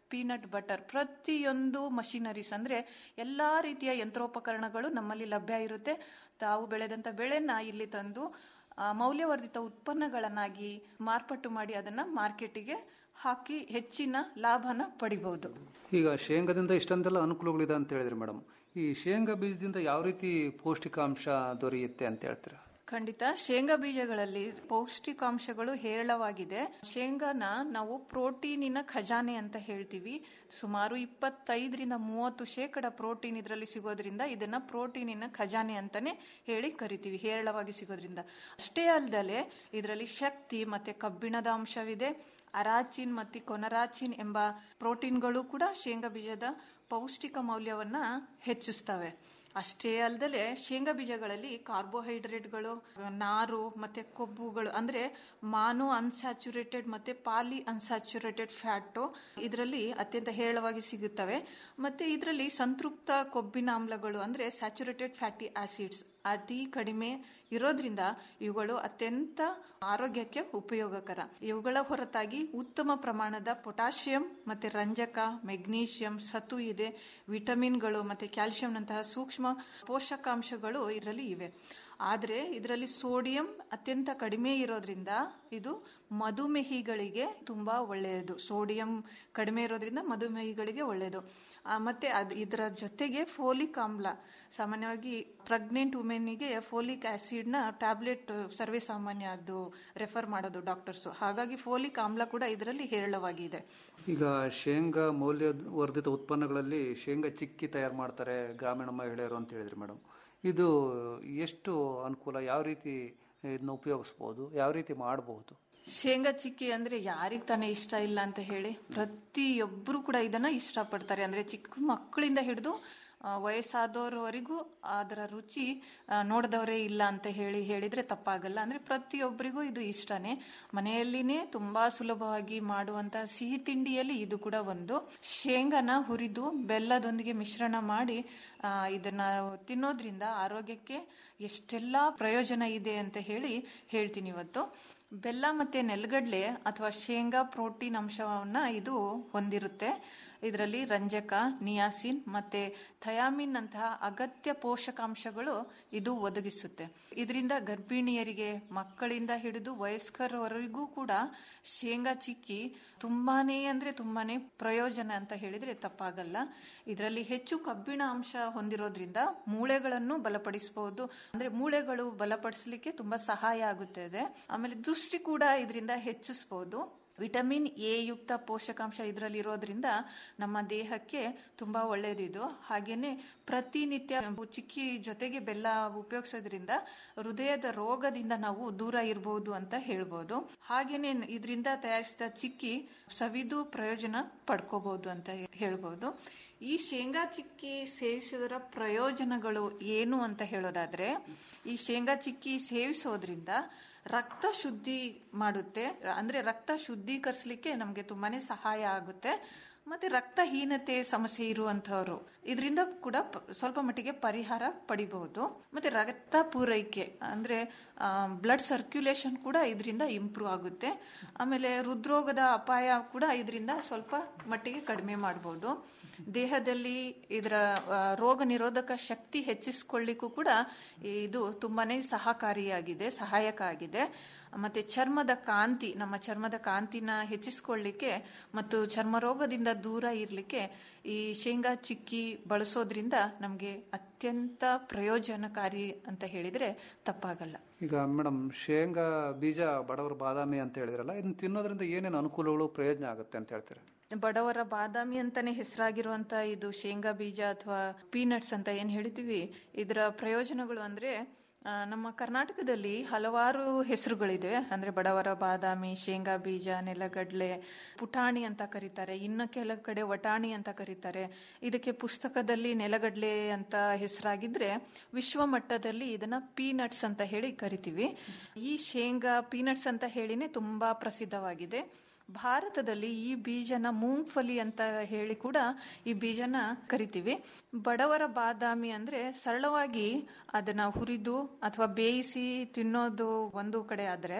peanut butter ಪ್ರತಿಯೊಂದು ಮಷಿನರೀಸ್ ಅಂದ್ರೆ ಎಲ್ಲಾ ರೀತಿಯ ಯಂತ್ರೋಪಕರಣಗಳು ನಮ್ಮಲ್ಲಿ ಲಭ್ಯ ಇರುತ್ತೆ ತಾವು ಬೆಳೆದಂತ ಬೆಳೆನ ಇಲ್ಲಿ ತಂದು ಆ, ಮೌಲ್ಯವರ್ಧಿತ ಉತ್ಪನ್ನಗಳನ್ನಾಗಿ ಮಾರ್ಪಾಟು ಮಾಡಿ ಅದನ್ನ ಮಾರ್ಕೆಟಿಗೆ ಹಾಕಿ ಹೆಚ್ಚಿನ ಲಾಭನ ಪಡಿಬಹುದು ಈಗ ಶೇಂಗಾದಿಂದ ಇಷ್ಟೊಂದೆಲ್ಲ ಅನುಕೂಲಗಳಿದೆ ಅಂತ ಹೇಳಿದ್ರಿ ಮೇಡಮ್ ಈ ಶೇಂಗಾ ಬೀಜದಿಂದ ಯಾವ ರೀತಿ ಪೌಷ್ಟಿಕಾಂಶ ದೊರೆಯುತ್ತೆ ಅಂತ ಹೇಳ್ತೀರಾ ಖಂಡಿತ ಶೇಂಗಾ ಬೀಜಗಳಲ್ಲಿ ಪೌಷ್ಟಿಕಾಂಶಗಳು ಹೇರಳವಾಗಿದೆ ಶೇಂಗಾನ ನಾವು ಪ್ರೋಟೀನಿನ ಖಜಾನೆ ಅಂತ ಹೇಳ್ತೀವಿ ಸುಮಾರು ಇಪ್ಪತ್ತೈದರಿಂದ ಮೂವತ್ತು ಶೇಕಡ ಪ್ರೋಟೀನ್ ಇದರಲ್ಲಿ ಸಿಗೋದ್ರಿಂದ ಇದನ್ನ ಪ್ರೋಟೀನಿನ ಖಜಾನೆ ಅಂತಾನೆ ಹೇಳಿ ಕರಿತೀವಿ ಹೇರಳವಾಗಿ ಸಿಗೋದ್ರಿಂದ ಅಷ್ಟೇ ಅಲ್ಲದೆ ಇದರಲ್ಲಿ ಶಕ್ತಿ ಮತ್ತೆ ಕಬ್ಬಿಣದ ಅಂಶವಿದೆ ಅರಾಚಿನ್ ಮತ್ತು ಕೊನರಾಚಿನ್ ಎಂಬ ಪ್ರೋಟೀನ್ಗಳು ಕೂಡ ಶೇಂಗಾ ಬೀಜದ ಪೌಷ್ಟಿಕ ಮೌಲ್ಯವನ್ನ ಹೆಚ್ಚಿಸ್ತವೆ ಅಷ್ಟೇ ಅಲ್ಲದೆ ಶೇಂಗಾ ಬೀಜಗಳಲ್ಲಿ ಕಾರ್ಬೋಹೈಡ್ರೇಟ್ಗಳು ನಾರು ಮತ್ತೆ ಕೊಬ್ಬುಗಳು ಅಂದ್ರೆ ಮಾನೋ ಅನ್ಸ್ಯಾಚುರೇಟೆಡ್ ಮತ್ತೆ ಪಾಲಿ ಅನ್ಸ್ಯಾಚುರೇಟೆಡ್ ಫ್ಯಾಟು ಇದರಲ್ಲಿ ಅತ್ಯಂತ ಹೇರಳವಾಗಿ ಸಿಗುತ್ತವೆ ಮತ್ತೆ ಇದರಲ್ಲಿ ಸಂತೃಪ್ತ ಕೊಬ್ಬಿನ ಆಮ್ಲಗಳು ಅಂದ್ರೆ ಸ್ಯಾಚುರೇಟೆಡ್ ಫ್ಯಾಟಿ ಆಸಿಡ್ಸ್ ಅತಿ ಕಡಿಮೆ ಇರೋದ್ರಿಂದ ಇವುಗಳು ಅತ್ಯಂತ ಆರೋಗ್ಯಕ್ಕೆ ಉಪಯೋಗಕರ ಇವುಗಳ ಹೊರತಾಗಿ ಉತ್ತಮ ಪ್ರಮಾಣದ ಪೊಟ್ಯಾಷಿಯಂ ಮತ್ತೆ ರಂಜಕ ಮೆಗ್ನೀಷಿಯಂ ಸತು ಇದೆ ವಿಟಮಿನ್ಗಳು ಮತ್ತೆ ಕ್ಯಾಲ್ಸಿಯಂನಂತಹ ಸೂಕ್ಷ್ಮ ಪೋಷಕಾಂಶಗಳು ಇದರಲ್ಲಿ ಇವೆ ಆದರೆ ಇದರಲ್ಲಿ ಸೋಡಿಯಂ ಅತ್ಯಂತ ಕಡಿಮೆ ಇರೋದ್ರಿಂದ ಇದು ಮಧುಮೇಹಿಗಳಿಗೆ ತುಂಬಾ ಒಳ್ಳೆಯದು ಸೋಡಿಯಂ ಕಡಿಮೆ ಇರೋದ್ರಿಂದ ಮಧುಮೇಹಿಗಳಿಗೆ ಒಳ್ಳೆಯದು ಆ, ಮತ್ತೆ ಅದ್ ಇದರ ಜೊತೆಗೆ ಫೋಲಿಕ್ ಆಮ್ಲ ಸಾಮಾನ್ಯವಾಗಿ ಪ್ರೆಗ್ನೆಂಟ್ ವುಮೆನ್ಗೆ ಫೋಲಿಕ್ ಆಸಿಡ್ನ ಟ್ಯಾಬ್ಲೆಟ್ ಸರ್ವೇ ಸಾಮಾನ್ಯ ಅದು ರೆಫರ್ ಮಾಡೋದು ಡಾಕ್ಟರ್ಸ್ ಹಾಗಾಗಿ ಫೋಲಿಕ್ ಆಮ್ಲ ಕೂಡ ಇದರಲ್ಲಿ ಹೇರಳವಾಗಿದೆ ಈಗ ಶೇಂಗಾ ಮೌಲ್ಯವರ್ಧಿತ ಉತ್ಪನ್ನಗಳಲ್ಲಿ ಶೇಂಗಾ ಚಿಕ್ಕಿ ತಯಾರು ಮಾಡ್ತಾರೆ ಗ್ರಾಮೀಣ ಮಹಿಳೆಯರು ಅಂತ ಹೇಳಿದ್ರಿ ಮೇಡಮ್ ಇದು ಎಷ್ಟು ಅನುಕೂಲ ಯಾವ ರೀತಿ ಇದನ್ನ ಉಪಯೋಗಿಸ್ಬೋದು ಯಾವ ರೀತಿ ಮಾಡಬಹುದು ಶೇಂಗಾ ಚಿಕ್ಕಿ ಅಂದ್ರೆ ಯಾರಿಗ್ ತಾನೇ ಇಷ್ಟ ಇಲ್ಲ ಅಂತ ಹೇಳಿ ಪ್ರತಿಯೊಬ್ಬರು ಕೂಡ ಇದನ್ನ ಇಷ್ಟಪಡ್ತಾರೆ ಅಂದ್ರೆ ಚಿಕ್ಕ ಮಕ್ಕಳಿಂದ ಹಿಡಿದು ವಯಸ್ಸಾದವರವರೆಗೂ ಅದರ ರುಚಿ ಆ, ನೋಡ್ದವರೇ ಇಲ್ಲ ಅಂತ ಹೇಳಿ ಹೇಳಿದ್ರೆ ತಪ್ಪಾಗಲ್ಲ ಅಂದ್ರೆ ಪ್ರತಿಯೊಬ್ಬರಿಗೂ ಇದು ಇಷ್ಟನೇ ಮನೆಯಲ್ಲಿನೇ ತುಂಬಾ ಸುಲಭವಾಗಿ ಮಾಡುವಂತ ಸಿಹಿ ತಿಂಡಿಯಲ್ಲಿ ಇದು ಕೂಡ ಒಂದು ಶೇಂಗಾನ ಹುರಿದು ಬೆಲ್ಲದೊಂದಿಗೆ ಮಿಶ್ರಣ ಮಾಡಿ ಆ, ಇದನ್ನ ತಿನ್ನೋದ್ರಿಂದ ಆರೋಗ್ಯಕ್ಕೆ ಎಷ್ಟೆಲ್ಲಾ ಪ್ರಯೋಜನ ಇದೆ ಅಂತ ಹೇಳಿ ಹೇಳ್ತೀನಿ ಇವತ್ತು ಬೆಲ್ಲ ಮತ್ತೆ ನೆಲಗಡಲೆ ಅಥವಾ ಶೇಂಗಾ ಪ್ರೋಟೀನ್ ಅಂಶವನ್ನ ಇದು ಹೊಂದಿರುತ್ತೆ ಇದರಲ್ಲಿ ರಂಜಕ ನಿಯಾಸಿನ್ ಮತ್ತೆ ಥಯಾಮಿನ್ ಅಂತಹ ಅಗತ್ಯ ಪೋಷಕಾಂಶಗಳು ಇದು ಒದಗಿಸುತ್ತೆ ಇದರಿಂದ ಗರ್ಭಿಣಿಯರಿಗೆ ಮಕ್ಕಳಿಂದ ಹಿಡಿದು ವಯಸ್ಕರವರೆಗೂ ಕೂಡ ಶೇಂಗಾ ಚಿಕ್ಕಿ ತುಂಬಾನೇ ಅಂದ್ರೆ ತುಂಬಾನೇ ಪ್ರಯೋಜನ ಅಂತ ಹೇಳಿದ್ರೆ ತಪ್ಪಾಗಲ್ಲ ಇದರಲ್ಲಿ ಹೆಚ್ಚು ಕಬ್ಬಿಣ ಅಂಶ ಹೊಂದಿರೋದ್ರಿಂದ ಮೂಳೆಗಳನ್ನು ಬಲಪಡಿಸಬಹುದು ಅಂದ್ರೆ ಮೂಳೆಗಳು ಬಲಪಡಿಸಲಿಕ್ಕೆ ತುಂಬಾ ಸಹಾಯ ಆಗುತ್ತದೆ ಆಮೇಲೆ ದೃಷ್ಟಿ ಕೂಡ ಇದರಿಂದ ಹೆಚ್ಚಿಸಬಹುದು ವಿಟಮಿನ್ ಎ ಯುಕ್ತ ಪೋಷಕಾಂಶ ಇದರಲ್ಲಿ ಇರೋದ್ರಿಂದ ನಮ್ಮ ದೇಹಕ್ಕೆ ತುಂಬಾ ಒಳ್ಳೆಯದಿದು ಹಾಗೇನೆ ಪ್ರತಿನಿತ್ಯ ಚಿಕ್ಕಿ ಜೊತೆಗೆ ಬೆಲ್ಲ ಉಪಯೋಗಿಸೋದ್ರಿಂದ ಹೃದಯದ ರೋಗದಿಂದ ನಾವು ದೂರ ಇರಬಹುದು ಅಂತ ಹೇಳ್ಬೋದು ಹಾಗೇನೆ ಇದರಿಂದ ತಯಾರಿಸಿದ ಚಿಕ್ಕಿ ಸವಿದು ಪ್ರಯೋಜನ ಪಡ್ಕೋಬಹುದು ಅಂತ ಹೇಳ್ಬೋದು ಈ ಶೇಂಗಾ ಚಿಕ್ಕಿ ಸೇವಿಸೋದರ ಪ್ರಯೋಜನಗಳು ಏನು ಅಂತ ಹೇಳೋದಾದ್ರೆ ಈ ಶೇಂಗಾ ಚಿಕ್ಕಿ ಸೇವಿಸೋದ್ರಿಂದ ರಕ್ತ ಶುದ್ಧಿ ಮಾಡುತ್ತೆ ಅಂದ್ರೆ ರಕ್ತ ಶುದ್ಧೀಕರಿಸಲಿಕ್ಕೆ ನಮಗೆ ತುಂಬಾನೇ ಸಹಾಯ ಆಗುತ್ತೆ ಮತ್ತೆ ರಕ್ತಹೀನತೆ ಸಮಸ್ಯೆ ಇರುವಂತಹವರು ಇದರಿಂದ ಕೂಡ ಪ- ಸ್ವಲ್ಪ ಮಟ್ಟಿಗೆ ಪರಿಹಾರ ಪಡಿಬಹುದು ಮತ್ತೆ ರಕ್ತ ಪೂರೈಕೆ ಅಂದ್ರೆ ಬ್ಲಡ್ ಸರ್ಕ್ಯುಲೇಷನ್ ಕೂಡ ಇದರಿಂದ ಇಂಪ್ರೂವ್ ಆಗುತ್ತೆ ಆಮೇಲೆ ಹೃದ್ರೋಗದ ಅಪಾಯ ಕೂಡ ಇದರಿಂದ ಸ್ವಲ್ಪ ಮಟ್ಟಿಗೆ ಕಡಿಮೆ ಮಾಡಬಹುದು ದೇಹದಲ್ಲಿ ಇದರ ಆ, ರೋಗ ನಿರೋಧಕ ಶಕ್ತಿ ಹೆಚ್ಚಿಸಿಕೊಳ್ಳಿಕ್ಕೂ ಕೂಡ ಇದು ತುಂಬಾನೇ ಸಹಕಾರಿಯಾಗಿದೆ ಸಹಾಯಕ ಆಗಿದೆ ಮತ್ತೆ ಚರ್ಮದ ಕಾಂತಿ ನಮ್ಮ ಚರ್ಮದ ಕಾಂತಿನ ಹೆಚ್ಚಿಸಿಕೊಳ್ಳಿಕ್ಕೆ ಮತ್ತು ಚರ್ಮ ರೋಗದಿಂದ ದೂರ ಇರಲಿಕ್ಕೆ ಈ ಶೇಂಗಾ ಚಿಕ್ಕಿ ಬಳಸೋದ್ರಿಂದ ನಮಗೆ ಅತ್ಯಂತ ಪ್ರಯೋಜನಕಾರಿ ಅಂತ ಹೇಳಿದ್ರೆ ತಪ್ಪಾಗಲ್ಲ ಈಗ ಮೇಡಮ್ ಶೇಂಗಾ ಬೀಜ ಬಡವರ ಬಾದಾಮಿ ಅಂತ ಹೇಳಿದ್ರಲ್ಲ ಇದನ್ನ ತಿನ್ನೋದ್ರಿಂದ ಏನೇನು ಅನುಕೂಲಗಳು ಪ್ರಯೋಜನ ಆಗುತ್ತೆ ಅಂತ ಹೇಳ್ತೀರಾ ಬಡವರ ಬಾದಾಮಿ ಅಂತಾನೆ ಹೆಸರಾಗಿರುವಂತ ಇದು ಶೇಂಗಾ ಬೀಜ ಅಥವಾ ಪೀನಟ್ಸ್ ಅಂತ ಏನ್ ಹೇಳ್ತೀವಿ ಇದರ ಪ್ರಯೋಜನಗಳು ಅಂದ್ರೆ ಆ, ನಮ್ಮ ಕರ್ನಾಟಕದಲ್ಲಿ ಹಲವಾರು ಹೆಸರುಗಳಿದೆ ಅಂದ್ರೆ ಬಡವರ ಬಾದಾಮಿ ಶೇಂಗಾ ಬೀಜ ನೆಲಗಡ್ಲೆ ಪುಟಾಣಿ ಅಂತ ಕರೀತಾರೆ ಇನ್ನು ಕೆಲ ಕಡೆ ವಟಾಣಿ ಅಂತ ಕರೀತಾರೆ ಇದಕ್ಕೆ ಪುಸ್ತಕದಲ್ಲಿ ನೆಲಗಡ್ಲೆ ಅಂತ ಹೆಸರಾಗಿದ್ರೆ ವಿಶ್ವ ಮಟ್ಟದಲ್ಲಿ ಇದನ್ನ ಪೀನಟ್ಸ್ ಅಂತ ಹೇಳಿ ಕರಿತೀವಿ ಈ ಶೇಂಗಾ ಪೀನಟ್ಸ್ ಅಂತ ಹೇಳಿನೇ ತುಂಬಾ ಪ್ರಸಿದ್ಧವಾಗಿದೆ ಭಾರತದಲ್ಲಿ ಈ ಬೀಜನ ಮೂಂಗ್ಫಲಿ ಅಂತ ಹೇಳಿ ಕೂಡ ಈ ಬೀಜನ ಕರಿತೀವಿ ಬಡವರ ಬಾದಾಮಿ ಅಂದ್ರೆ ಸರಳವಾಗಿ ಅದನ್ನ ಹುರಿದು ಅಥವಾ ಬೇಯಿಸಿ ತಿನ್ನೋದು ಒಂದು ಕಡೆ ಆದ್ರೆ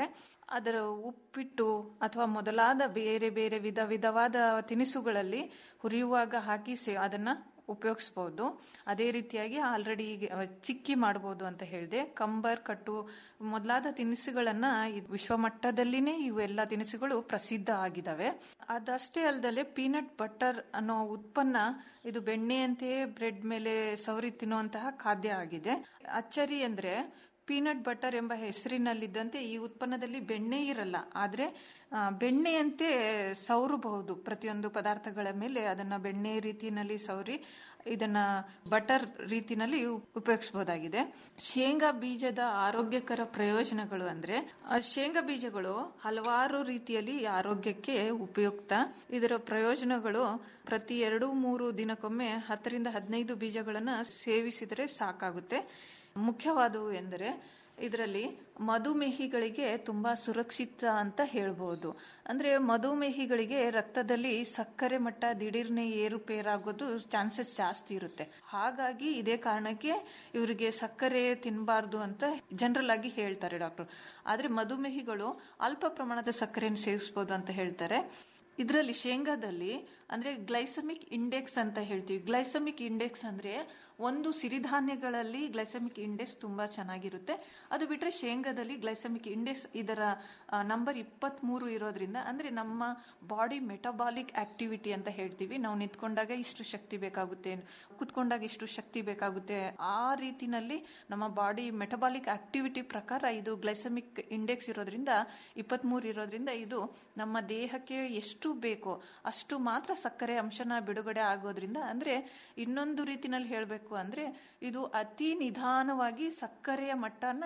ಅದರ ಉಪ್ಪಿಟ್ಟು ಅಥವಾ ಮೊದಲಾದ ಬೇರೆ ಬೇರೆ ವಿಧ ವಿಧವಾದ ತಿನಿಸುಗಳಲ್ಲಿ ಹುರಿಯುವಾಗ ಹಾಕಿ ಸೇ ಅದನ್ನ ಉಪಯೋಗಿಸ್ಬೋದು ಅದೇ ರೀತಿಯಾಗಿ ಆಲ್ರೆಡಿ ಚಿಕ್ಕಿ ಮಾಡ್ಬೋದು ಅಂತ ಹೇಳಿದೆ ಕಂಬರ್ ಕಟ್ಟು ಮೊದಲಾದ ತಿನಿಸುಗಳನ್ನ ಈ ವಿಶ್ವಮಟ್ಟದಲ್ಲಿನೇ ಇವೆಲ್ಲ ತಿನಿಸುಗಳು ಪ್ರಸಿದ್ಧ ಆಗಿದಾವೆ ಅದಷ್ಟೇ ಅಲ್ಲದೆ ಪೀನಟ್ ಬಟರ್ ಅನ್ನೋ ಉತ್ಪನ್ನ ಇದು ಬೆಣ್ಣೆಯಂತೆಯೇ ಬ್ರೆಡ್ ಮೇಲೆ ಸವರಿ ತಿನ್ನುವಂತಹ ಖಾದ್ಯ ಆಗಿದೆ ಅಚ್ಚರಿ ಅಂದ್ರೆ ಪೀನಟ್ ಬಟರ್ ಎಂಬ ಹೆಸರಿನಲ್ಲಿದ್ದಂತೆ ಈ ಉತ್ಪನ್ನದಲ್ಲಿ ಬೆಣ್ಣೆ ಇರಲ್ಲ ಆದರೆ ಆ, ಬೆಣ್ಣೆಯಂತೆ ಸವರಬಹುದು ಪ್ರತಿಯೊಂದು ಪದಾರ್ಥಗಳ ಮೇಲೆ ಅದನ್ನ ಬೆಣ್ಣೆ ರೀತಿಯಲ್ಲಿ ಸವರಿ ಇದನ್ನ ಬಟರ್ ರೀತಿನಲ್ಲಿ ಉಪಯೋಗಿಸಬಹುದಾಗಿದೆ ಶೇಂಗಾ ಬೀಜದ ಆರೋಗ್ಯಕರ ಪ್ರಯೋಜನಗಳು ಅಂದ್ರೆ ಆ ಶೇಂಗಾ ಬೀಜಗಳು ಹಲವಾರು ರೀತಿಯಲ್ಲಿ ಆರೋಗ್ಯಕ್ಕೆ ಉಪಯುಕ್ತ ಇದರ ಪ್ರಯೋಜನಗಳು ಪ್ರತಿ ಎರಡು ಮೂರು ದಿನಕ್ಕೊಮ್ಮೆ ಹತ್ತರಿಂದ ಹದಿನೈದು ಬೀಜಗಳನ್ನ ಸೇವಿಸಿದರೆ ಸಾಕಾಗುತ್ತೆ ಮುಖ್ಯವಾದವು ಎಂದರೆ ಇದರಲ್ಲಿ ಮಧುಮೇಹಿಗಳಿಗೆ ತುಂಬಾ ಸುರಕ್ಷಿತ ಅಂತ ಹೇಳ್ಬೋದು ಅಂದ್ರೆ ಮಧುಮೇಹಿಗಳಿಗೆ ರಕ್ತದಲ್ಲಿ ಸಕ್ಕರೆ ಮಟ್ಟ ದಿಢೀರ್ನೆ ಏರುಪೇರಾಗೋದು ಚಾನ್ಸಸ್ ಜಾಸ್ತಿ ಇರುತ್ತೆ ಹಾಗಾಗಿ ಇದೇ ಕಾರಣಕ್ಕೆ ಇವರಿಗೆ ಸಕ್ಕರೆ ತಿನ್ನಬಾರ್ದು ಅಂತ ಜನರಲ್ ಆಗಿ ಹೇಳ್ತಾರೆ ಡಾಕ್ಟರ್ ಆದ್ರೆ ಮಧುಮೇಹಿಗಳು ಅಲ್ಪ ಪ್ರಮಾಣದ ಸಕ್ಕರೆಯನ್ನು ಸೇವಿಸಬಹುದು ಅಂತ ಹೇಳ್ತಾರೆ ಇದರಲ್ಲಿ ಶೇಂಗಾದಲ್ಲಿ ಅಂದ್ರೆ ಗ್ಲೈಸಮಿಕ್ ಇಂಡೆಕ್ಸ್ ಅಂತ ಹೇಳ್ತೀವಿ ಗ್ಲೈಸಮಿಕ್ ಇಂಡೆಕ್ಸ್ ಅಂದ್ರೆ ಒಂದು ಸಿರಿಧಾನ್ಯಗಳಲ್ಲಿ ಗ್ಲೈಸಮಿಕ್ ಇಂಡೆಕ್ಸ್ ತುಂಬಾ ಚೆನ್ನಾಗಿರುತ್ತೆ ಅದು ಬಿಟ್ರೆ ಶೇಂಗಾದಲ್ಲಿ ಗ್ಲೈಸಮಿಕ್ ಇಂಡೆಕ್ಸ್ ಇದರ ನಂಬರ್ ಇಪ್ಪತ್ತ್ ಮೂರು ಇರೋದ್ರಿಂದ ಅಂದ್ರೆ ನಮ್ಮ ಬಾಡಿ ಮೆಟಬಾಲಿಕ್ ಆಕ್ಟಿವಿಟಿ ಅಂತ ಹೇಳ್ತೀವಿ ನಾವು ನಿಂತ್ಕೊಂಡಾಗ ಇಷ್ಟು ಶಕ್ತಿ ಬೇಕಾಗುತ್ತೆ ಕುತ್ಕೊಂಡಾಗ ಇಷ್ಟು ಶಕ್ತಿ ಬೇಕಾಗುತ್ತೆ ಆ ರೀತಿನಲ್ಲಿ ನಮ್ಮ ಬಾಡಿ ಮೆಟಬಾಲಿಕ್ ಆಕ್ಟಿವಿಟಿ ಪ್ರಕಾರ ಇದು ಗ್ಲೈಸಮಿಕ್ ಇಂಡೆಕ್ಸ್ ಇರೋದ್ರಿಂದ ಇಪ್ಪತ್ಮೂರು ಇರೋದ್ರಿಂದ ಇದು ನಮ್ಮ ದೇಹಕ್ಕೆ ಎಷ್ಟು ಬೇಕೋ ಅಷ್ಟು ಮಾತ್ರ ಸಕ್ಕರೆ ಅಂಶನ ಬಿಡುಗಡೆ ಆಗೋದ್ರಿಂದ ಅಂದ್ರೆ ಇನ್ನೊಂದು ರೀತಿನಲ್ಲಿ ಹೇಳಬೇಕು ಅಂದ್ರೆ ಇದು ಅತಿ ನಿಧಾನವಾಗಿ ಸಕ್ಕರೆಯ ಮಟ್ಟನ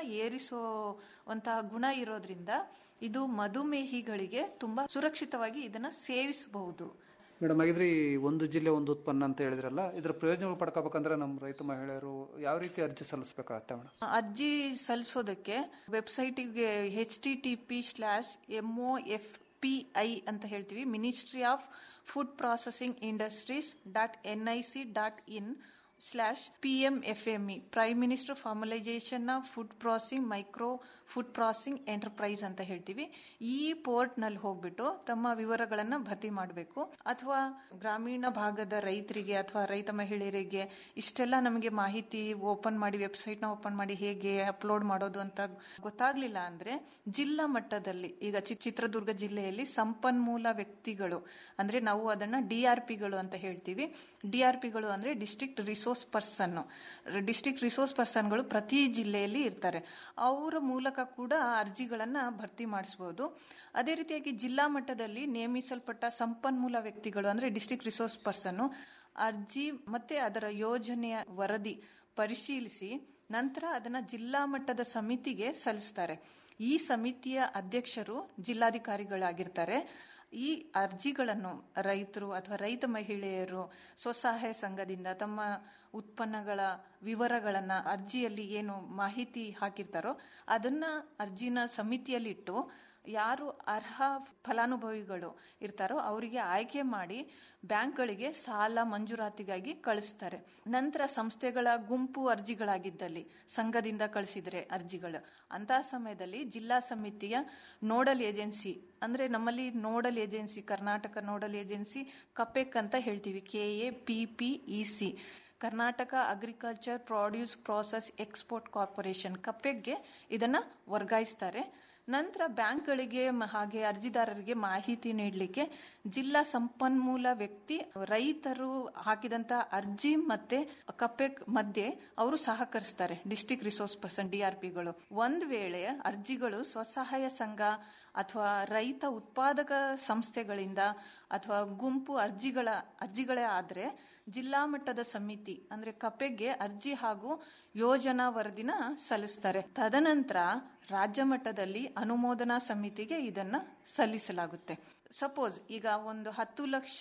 ಏರಿಸುವಂತಹ ಗುಣ ಇರೋದ್ರಿಂದ ಇದು ಮಧುಮೇಹಿಗಳಿಗೆ ತುಂಬಾ ಸುರಕ್ಷಿತವಾಗಿ ಇದನ್ನ ಸೇವಿಸಬಹುದು ಮೇಡಮ್ ಆಗಿದ್ರೆ ಈ ಒಂದು ಜಿಲ್ಲೆ ಒಂದು ಉತ್ಪನ್ನ ಅಂತ ಹೇಳಿದ್ರಲ್ಲ ಇದರ ಪ್ರಯೋಜನಗಳು ಪಡ್ಕೋಬೇಕಂದ್ರೆ ನಮ್ಮ ರೈತ ಮಹಿಳೆಯರು ಯಾವ ರೀತಿ ಅರ್ಜಿ ಸಲ್ಲಿಸಬೇಕಾಗತ್ತೆ ಮೇಡಮ್ ಅರ್ಜಿ ಸಲ್ಲಿಸೋದಕ್ಕೆ ವೆಬ್ಸೈಟಿಗೆ H T T P slash M O F P I ಅಂತ ಹೇಳ್ತೀವಿ ministry of food processing industries dot N I C dot in slash P M F M E prime minister formalisation of food processing micro food processing enterprise ಅಂತ ಹೇಳ್ತೀವಿ ಈ ಪೋರ್ಟ್ ನಲ್ಲಿ ಹೋಗ್ಬಿಟ್ಟು ತಮ್ಮ ವಿವರಗಳನ್ನ ಭರ್ತಿ ಮಾಡಬೇಕು ಅಥವಾ ಗ್ರಾಮೀಣ ಭಾಗದ ರೈತರಿಗೆ ಅಥವಾ ರೈತ ಮಹಿಳೆಯರಿಗೆ ಇಷ್ಟೆಲ್ಲ ನಮಗೆ ಮಾಹಿತಿ ಓಪನ್ ಮಾಡಿ ವೆಬ್ಸೈಟ್ ನ ಓಪನ್ ಮಾಡಿ ಹೇಗೆ ಅಪ್ಲೋಡ್ ಮಾಡೋದು ಅಂತ ಗೊತ್ತಾಗ್ಲಿಲ್ಲ ಅಂದ್ರೆ ಜಿಲ್ಲಾ ಮಟ್ಟದಲ್ಲಿ ಈಗ ಚಿ- ಚಿತ್ರದುರ್ಗ ಜಿಲ್ಲೆಯಲ್ಲಿ ಸಂಪನ್ಮೂಲ ವ್ಯಕ್ತಿಗಳು ಅಂದ್ರೆ ನಾವು ಅದನ್ನ ಡಿ ಆರ್ ಪಿಗಳು ಅಂತ ಹೇಳ್ತೀವಿ ಡಿ ಆರ್ ಪಿಗಳು ಅಂದ್ರೆ district resource person district resource ಪರ್ಸನ್ಗಳು ಪ್ರತಿ ಜಿಲ್ಲೆಯಲ್ಲಿ ಇರ್ತಾರೆ ಅವರ ಮೂಲಕ ಕೂಡ ಅರ್ಜಿಗಳನ್ನ ಭರ್ತಿ ಮಾಡಿಸಬಹುದು ಅದೇ ರೀತಿಯಾಗಿ ಜಿಲ್ಲಾ ಮಟ್ಟದಲ್ಲಿ ನೇಮಿಸಲ್ಪಟ್ಟ ಸಂಪನ್ಮೂಲ ವ್ಯಕ್ತಿಗಳು ಅಂದ್ರೆ ಡಿಸ್ಟ್ರಿಕ್ಟ್ ರಿಸೋರ್ಸ್ ಪರ್ಸನ್ ಅರ್ಜಿ ಮತ್ತೆ ಅದರ ಯೋಜನೆಯ ವರದಿ ಪರಿಶೀಲಿಸಿ ನಂತರ ಅದನ್ನ ಜಿಲ್ಲಾ ಮಟ್ಟದ ಸಮಿತಿಗೆ ಸಲ್ಲಿಸ್ತಾರೆ ಈ ಸಮಿತಿಯ ಅಧ್ಯಕ್ಷರು ಜಿಲ್ಲಾಧಿಕಾರಿಗಳಾಗಿರ್ತಾರೆ ಈ ಅರ್ಜಿಗಳನ್ನು ರೈತರು ಅಥವಾ ರೈತ ಮಹಿಳೆಯರು ಸ್ವಸಹಾಯ ಸಂಘದಿಂದ ತಮ್ಮ ಉತ್ಪನ್ನಗಳ ವಿವರಗಳನ್ನ ಅರ್ಜಿಯಲ್ಲಿ ಏನು ಮಾಹಿತಿ ಹಾಕಿರ್ತಾರೋ ಅದನ್ನ ಅರ್ಜಿನ ಸಮಿತಿಯಲ್ಲಿಟ್ಟು ಯಾರು ಅರ್ಹ ಫಲಾನುಭವಿಗಳು ಇರ್ತಾರೋ ಅವರಿಗೆ ಆಯ್ಕೆ ಮಾಡಿ ಬ್ಯಾಂಕ್ಗಳಿಗೆ ಸಾಲ ಮಂಜೂರಾತಿಗಾಗಿ ಕಳಿಸ್ತಾರೆ ನಂತರ ಸಂಸ್ಥೆಗಳ ಗುಂಪು ಅರ್ಜಿಗಳಾಗಿದ್ದಲ್ಲಿ ಸಂಘದಿಂದ ಕಳಿಸಿದ್ರೆ ಅರ್ಜಿಗಳು ಅಂತಹ ಸಮಯದಲ್ಲಿ ಜಿಲ್ಲಾ ಸಮಿತಿಯ ನೋಡಲ್ ಏಜೆನ್ಸಿ ಅಂದ್ರೆ ನಮ್ಮಲ್ಲಿ nodal agency Karnataka nodal agency KAPPEC ಅಂತ ಹೇಳ್ತೀವಿ K A P P E C Karnataka agriculture produce process export corporation ಕಪೆಕ್ಗೆ ಇದನ್ನ ವರ್ಗಾಯಿಸ್ತಾರೆ ನಂತರ ಬ್ಯಾಂಕ್ಗಳಿಗೆ ಮ- ಹಾಗೆ ಅರ್ಜಿದಾರರಿಗೆ ಮಾಹಿತಿ ನೀಡಲಿಕ್ಕೆ ಜಿಲ್ಲಾ ಸಂಪನ್ಮೂಲ ವ್ಯಕ್ತಿ ರೈತರು ಹಾಕಿದಂತ ಅರ್ಜಿ ಮತ್ತೆ ಕಪೆಕ್ ಮಧ್ಯೆ ಅವರು ಸಹಕರಿಸ್ತಾರೆ ಡಿಸ್ಟ್ರಿಕ್ಟ್ ರಿಸೋರ್ಸ್ ಪರ್ಸನ್ ಡಿಆರ್ಪಿಗಳು ಒಂದ್ ವೇಳೆ ಅರ್ಜಿಗಳು ಸ್ವಸಹಾಯ ಸಂಘ ಅಥವಾ ರೈತ ಉತ್ಪಾದಕ ಸಂಸ್ಥೆಗಳಿಂದ ಅಥವಾ ಗುಂಪು ಅರ್ಜಿಗಳ ಅರ್ಜಿಗಳೇ ಆದ್ರೆ ಜಿಲ್ಲಾ ಮಟ್ಟದ ಸಮಿತಿ ಅಂದ್ರೆ ಕಪೆಗೆ ಅರ್ಜಿ ಹಾಗೂ ಯೋಜನಾ ವರದಿನ ಸಲ್ಲಿಸ್ತಾರೆ ತದನಂತರ ರಾಜ್ಯ ಮಟ್ಟದಲ್ಲಿ ಅನುಮೋದನಾ ಸಮಿತಿಗೆ ಇದನ್ನ ಸಲ್ಲಿಸಲಾಗುತ್ತೆ ಸಪೋಸ್ ಈಗ ಒಂದು ಹತ್ತು ಲಕ್ಷ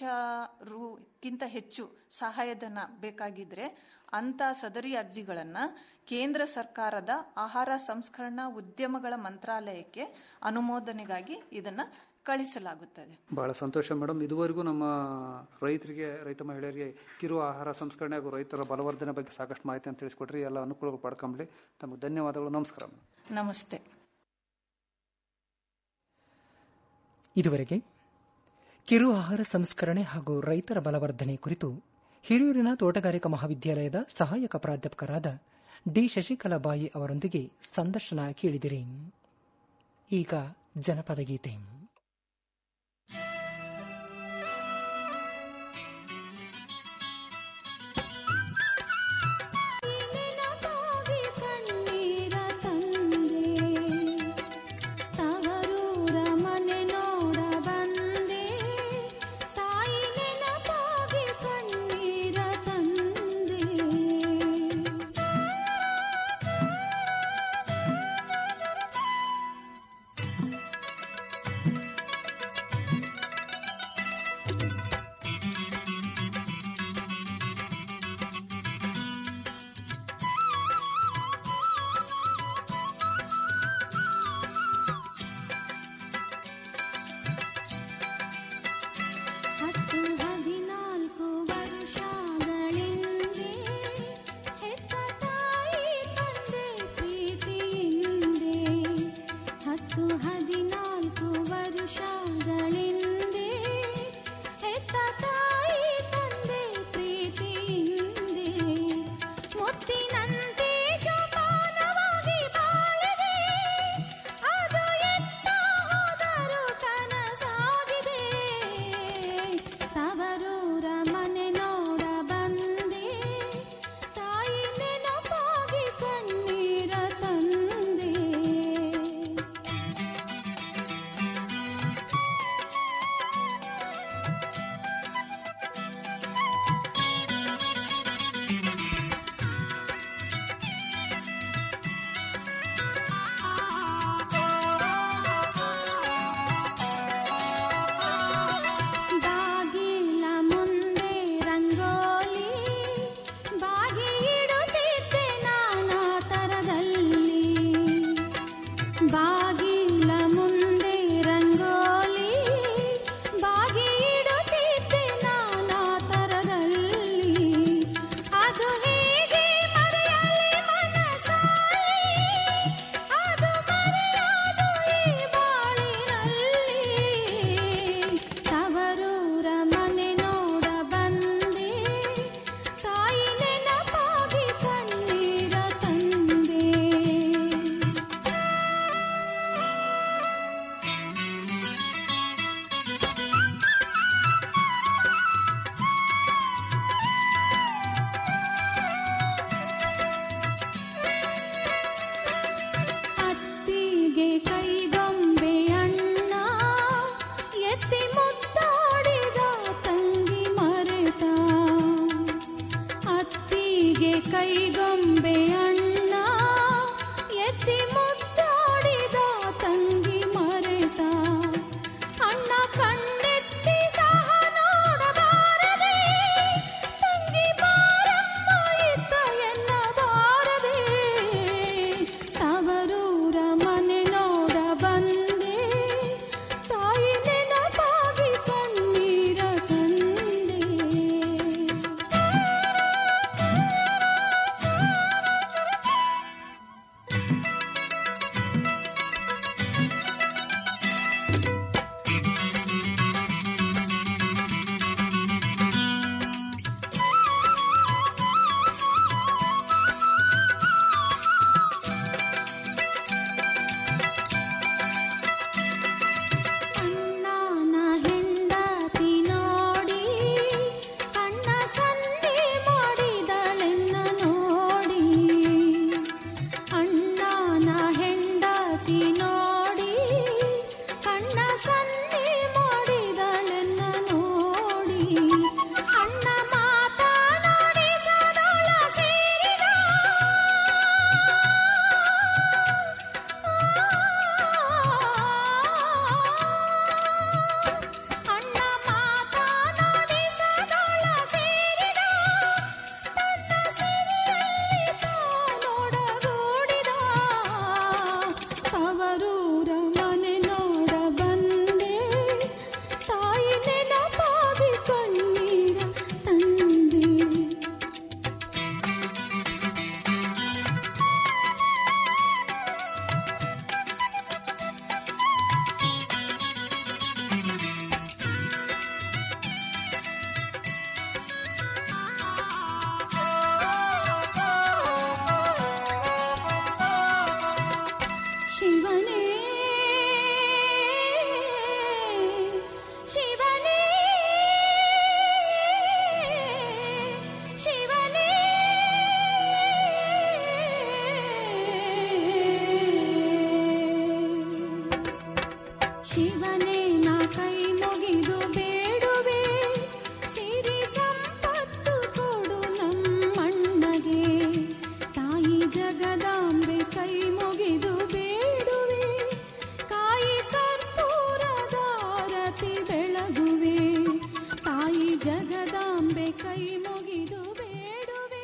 ರುಕ್ಕಿಂತ ಹೆಚ್ಚು ಸಹಾಯಧನ ಬೇಕಾಗಿದ್ರೆ ಅಂತ ಸದರಿ ಅರ್ಜಿಗಳನ್ನ ಕೇಂದ್ರ ಸರ್ಕಾರದ ಆಹಾರ ಸಂಸ್ಕರಣಾ ಉದ್ಯಮಗಳ ಮಂತ್ರಾಲಯಕ್ಕೆ ಅನುಮೋದನೆಗಾಗಿ ಇದನ್ನ ಕಳಿಸಲಾಗುತ್ತದೆ ಬಹಳ ಸಂತೋಷ ಮೇಡಮ್ ಇದುವರೆಗೂ ನಮ್ಮ ರೈತರಿಗೆ ರೈತ ಮಹಿಳೆಯರಿಗೆ ಕಿರು ಆಹಾರ ಸಂಸ್ಕರಣೆ ಹಾಗೂ ರೈತರ ಬಲವರ್ಧನೆ ಬಗ್ಗೆ ಸಾಕಷ್ಟು ಮಾಹಿತಿಯನ್ನು ತಿಳಿಸ್ಕೊಟ್ರಿ ಎಲ್ಲ ಅನುಕೂಲಗಳು ಪಡ್ಕೊಂಬ್ಲಿ ತಮಗೆ ಧನ್ಯವಾದಗಳು ನಮಸ್ಕಾರ ಮೇಡಮ್ ನಮಸ್ತೆ ಇದುವರೆಗೆ ಕಿರು ಆಹಾರ ಸಂಸ್ಕರಣೆ ಹಾಗೂ ರೈತರ ಬಲವರ್ಧನೆ ಕುರಿತು ಹಿರಿಯೂರಿನ ತೋಟಗಾರಿಕಾ ಮಹಾವಿದ್ಯಾಲಯದ ಸಹಾಯಕ ಪ್ರಾಧ್ಯಾಪಕರಾದ ಡಿ ಶಶಿಕಲಾಬಾಯಿ ಅವರೊಂದಿಗೆ ಸಂದರ್ಶನ ಕೇಳಿದಿರಿ ಈಗ ಜನಪದ ಗೀತೆ ಕಣ್ಣೀರ ತಂದೆ ತವರೂರ ಮನೆ ನೋಡ ಬಂದೆ ತಾಯಿ ನೆನಪಾಗಿ ಕಣ್ಣೀರ ತಂದೆ ಹತ್ತು ಹದಿನಾಲ್ಕು ವರುಷಗಳಿಂದೆ ಹೆತ್ತ ತಾಯಿ ತಂದೆ ಪ್ರೀತಿಯಿಂದೆ ಹತ್ತು ಹದಿನಾಲ್ಕು ವರುಷಗಳಿಂದೆ ಹೆತ್ತ ತಾಯಿ ತಂದೆ ಪ್ರೀತಿಯಿಂದೆ ಮುತ್ತಿನಂತೆ ಜೋಪಾನವಾಗಿ ಬಾಳಿದೆ ಅದು ಎತ್ತ ಹೋದರೂ ಕನಸಾಗಿದೆ ತವರೂರ ಮನೆ ನೋಡ ಬಂದೆ ತಾಯಿ ನೆನಪಾಗಿ ಕಣ್ಣೀರ ತಂದೆ ಬಾಗಿಲ ಮುಂದೆ ಜಗದಂಬೆ ಕೈ ಮುಗಿದು ಬೇಡುವೆ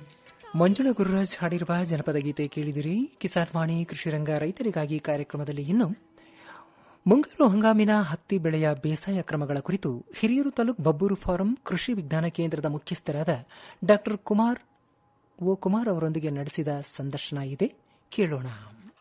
ಮಂಜುಳಾ ಗುರುರಾಜ್ ಹಾಡಿರುವ ಜನಪದ ಗೀತೆ ಕೇಳಿದಿರಿ ಕಿಸಾನ್ ವಾಣಿ ಕೃಷಿರಂಗ ರೈತರಿಗಾಗಿ ಕಾರ್ಯಕ್ರಮದಲ್ಲಿ ಇನ್ನು ಮುಂಗಾರು ಹಂಗಾಮಿನ ಹತ್ತಿ ಬೆಳೆಯ ಬೇಸಾಯ ಕ್ರಮಗಳ ಕುರಿತು ಹಿರಿಯೂರು ತಾಲೂಕು ಬಬ್ಬೂರು ಫಾರಂ ಕೃಷಿ ವಿಜ್ಞಾನ ಕೇಂದ್ರದ ಮುಖ್ಯಸ್ಥರಾದ ಡಾಕ್ಟರ್ ಕುಮಾರ್ ಓ ಕುಮಾರ್ ಅವರೊಂದಿಗೆ ನಡೆಸಿದ ಸಂದರ್ಶನ ಇದೆ ಕೇಳೋಣ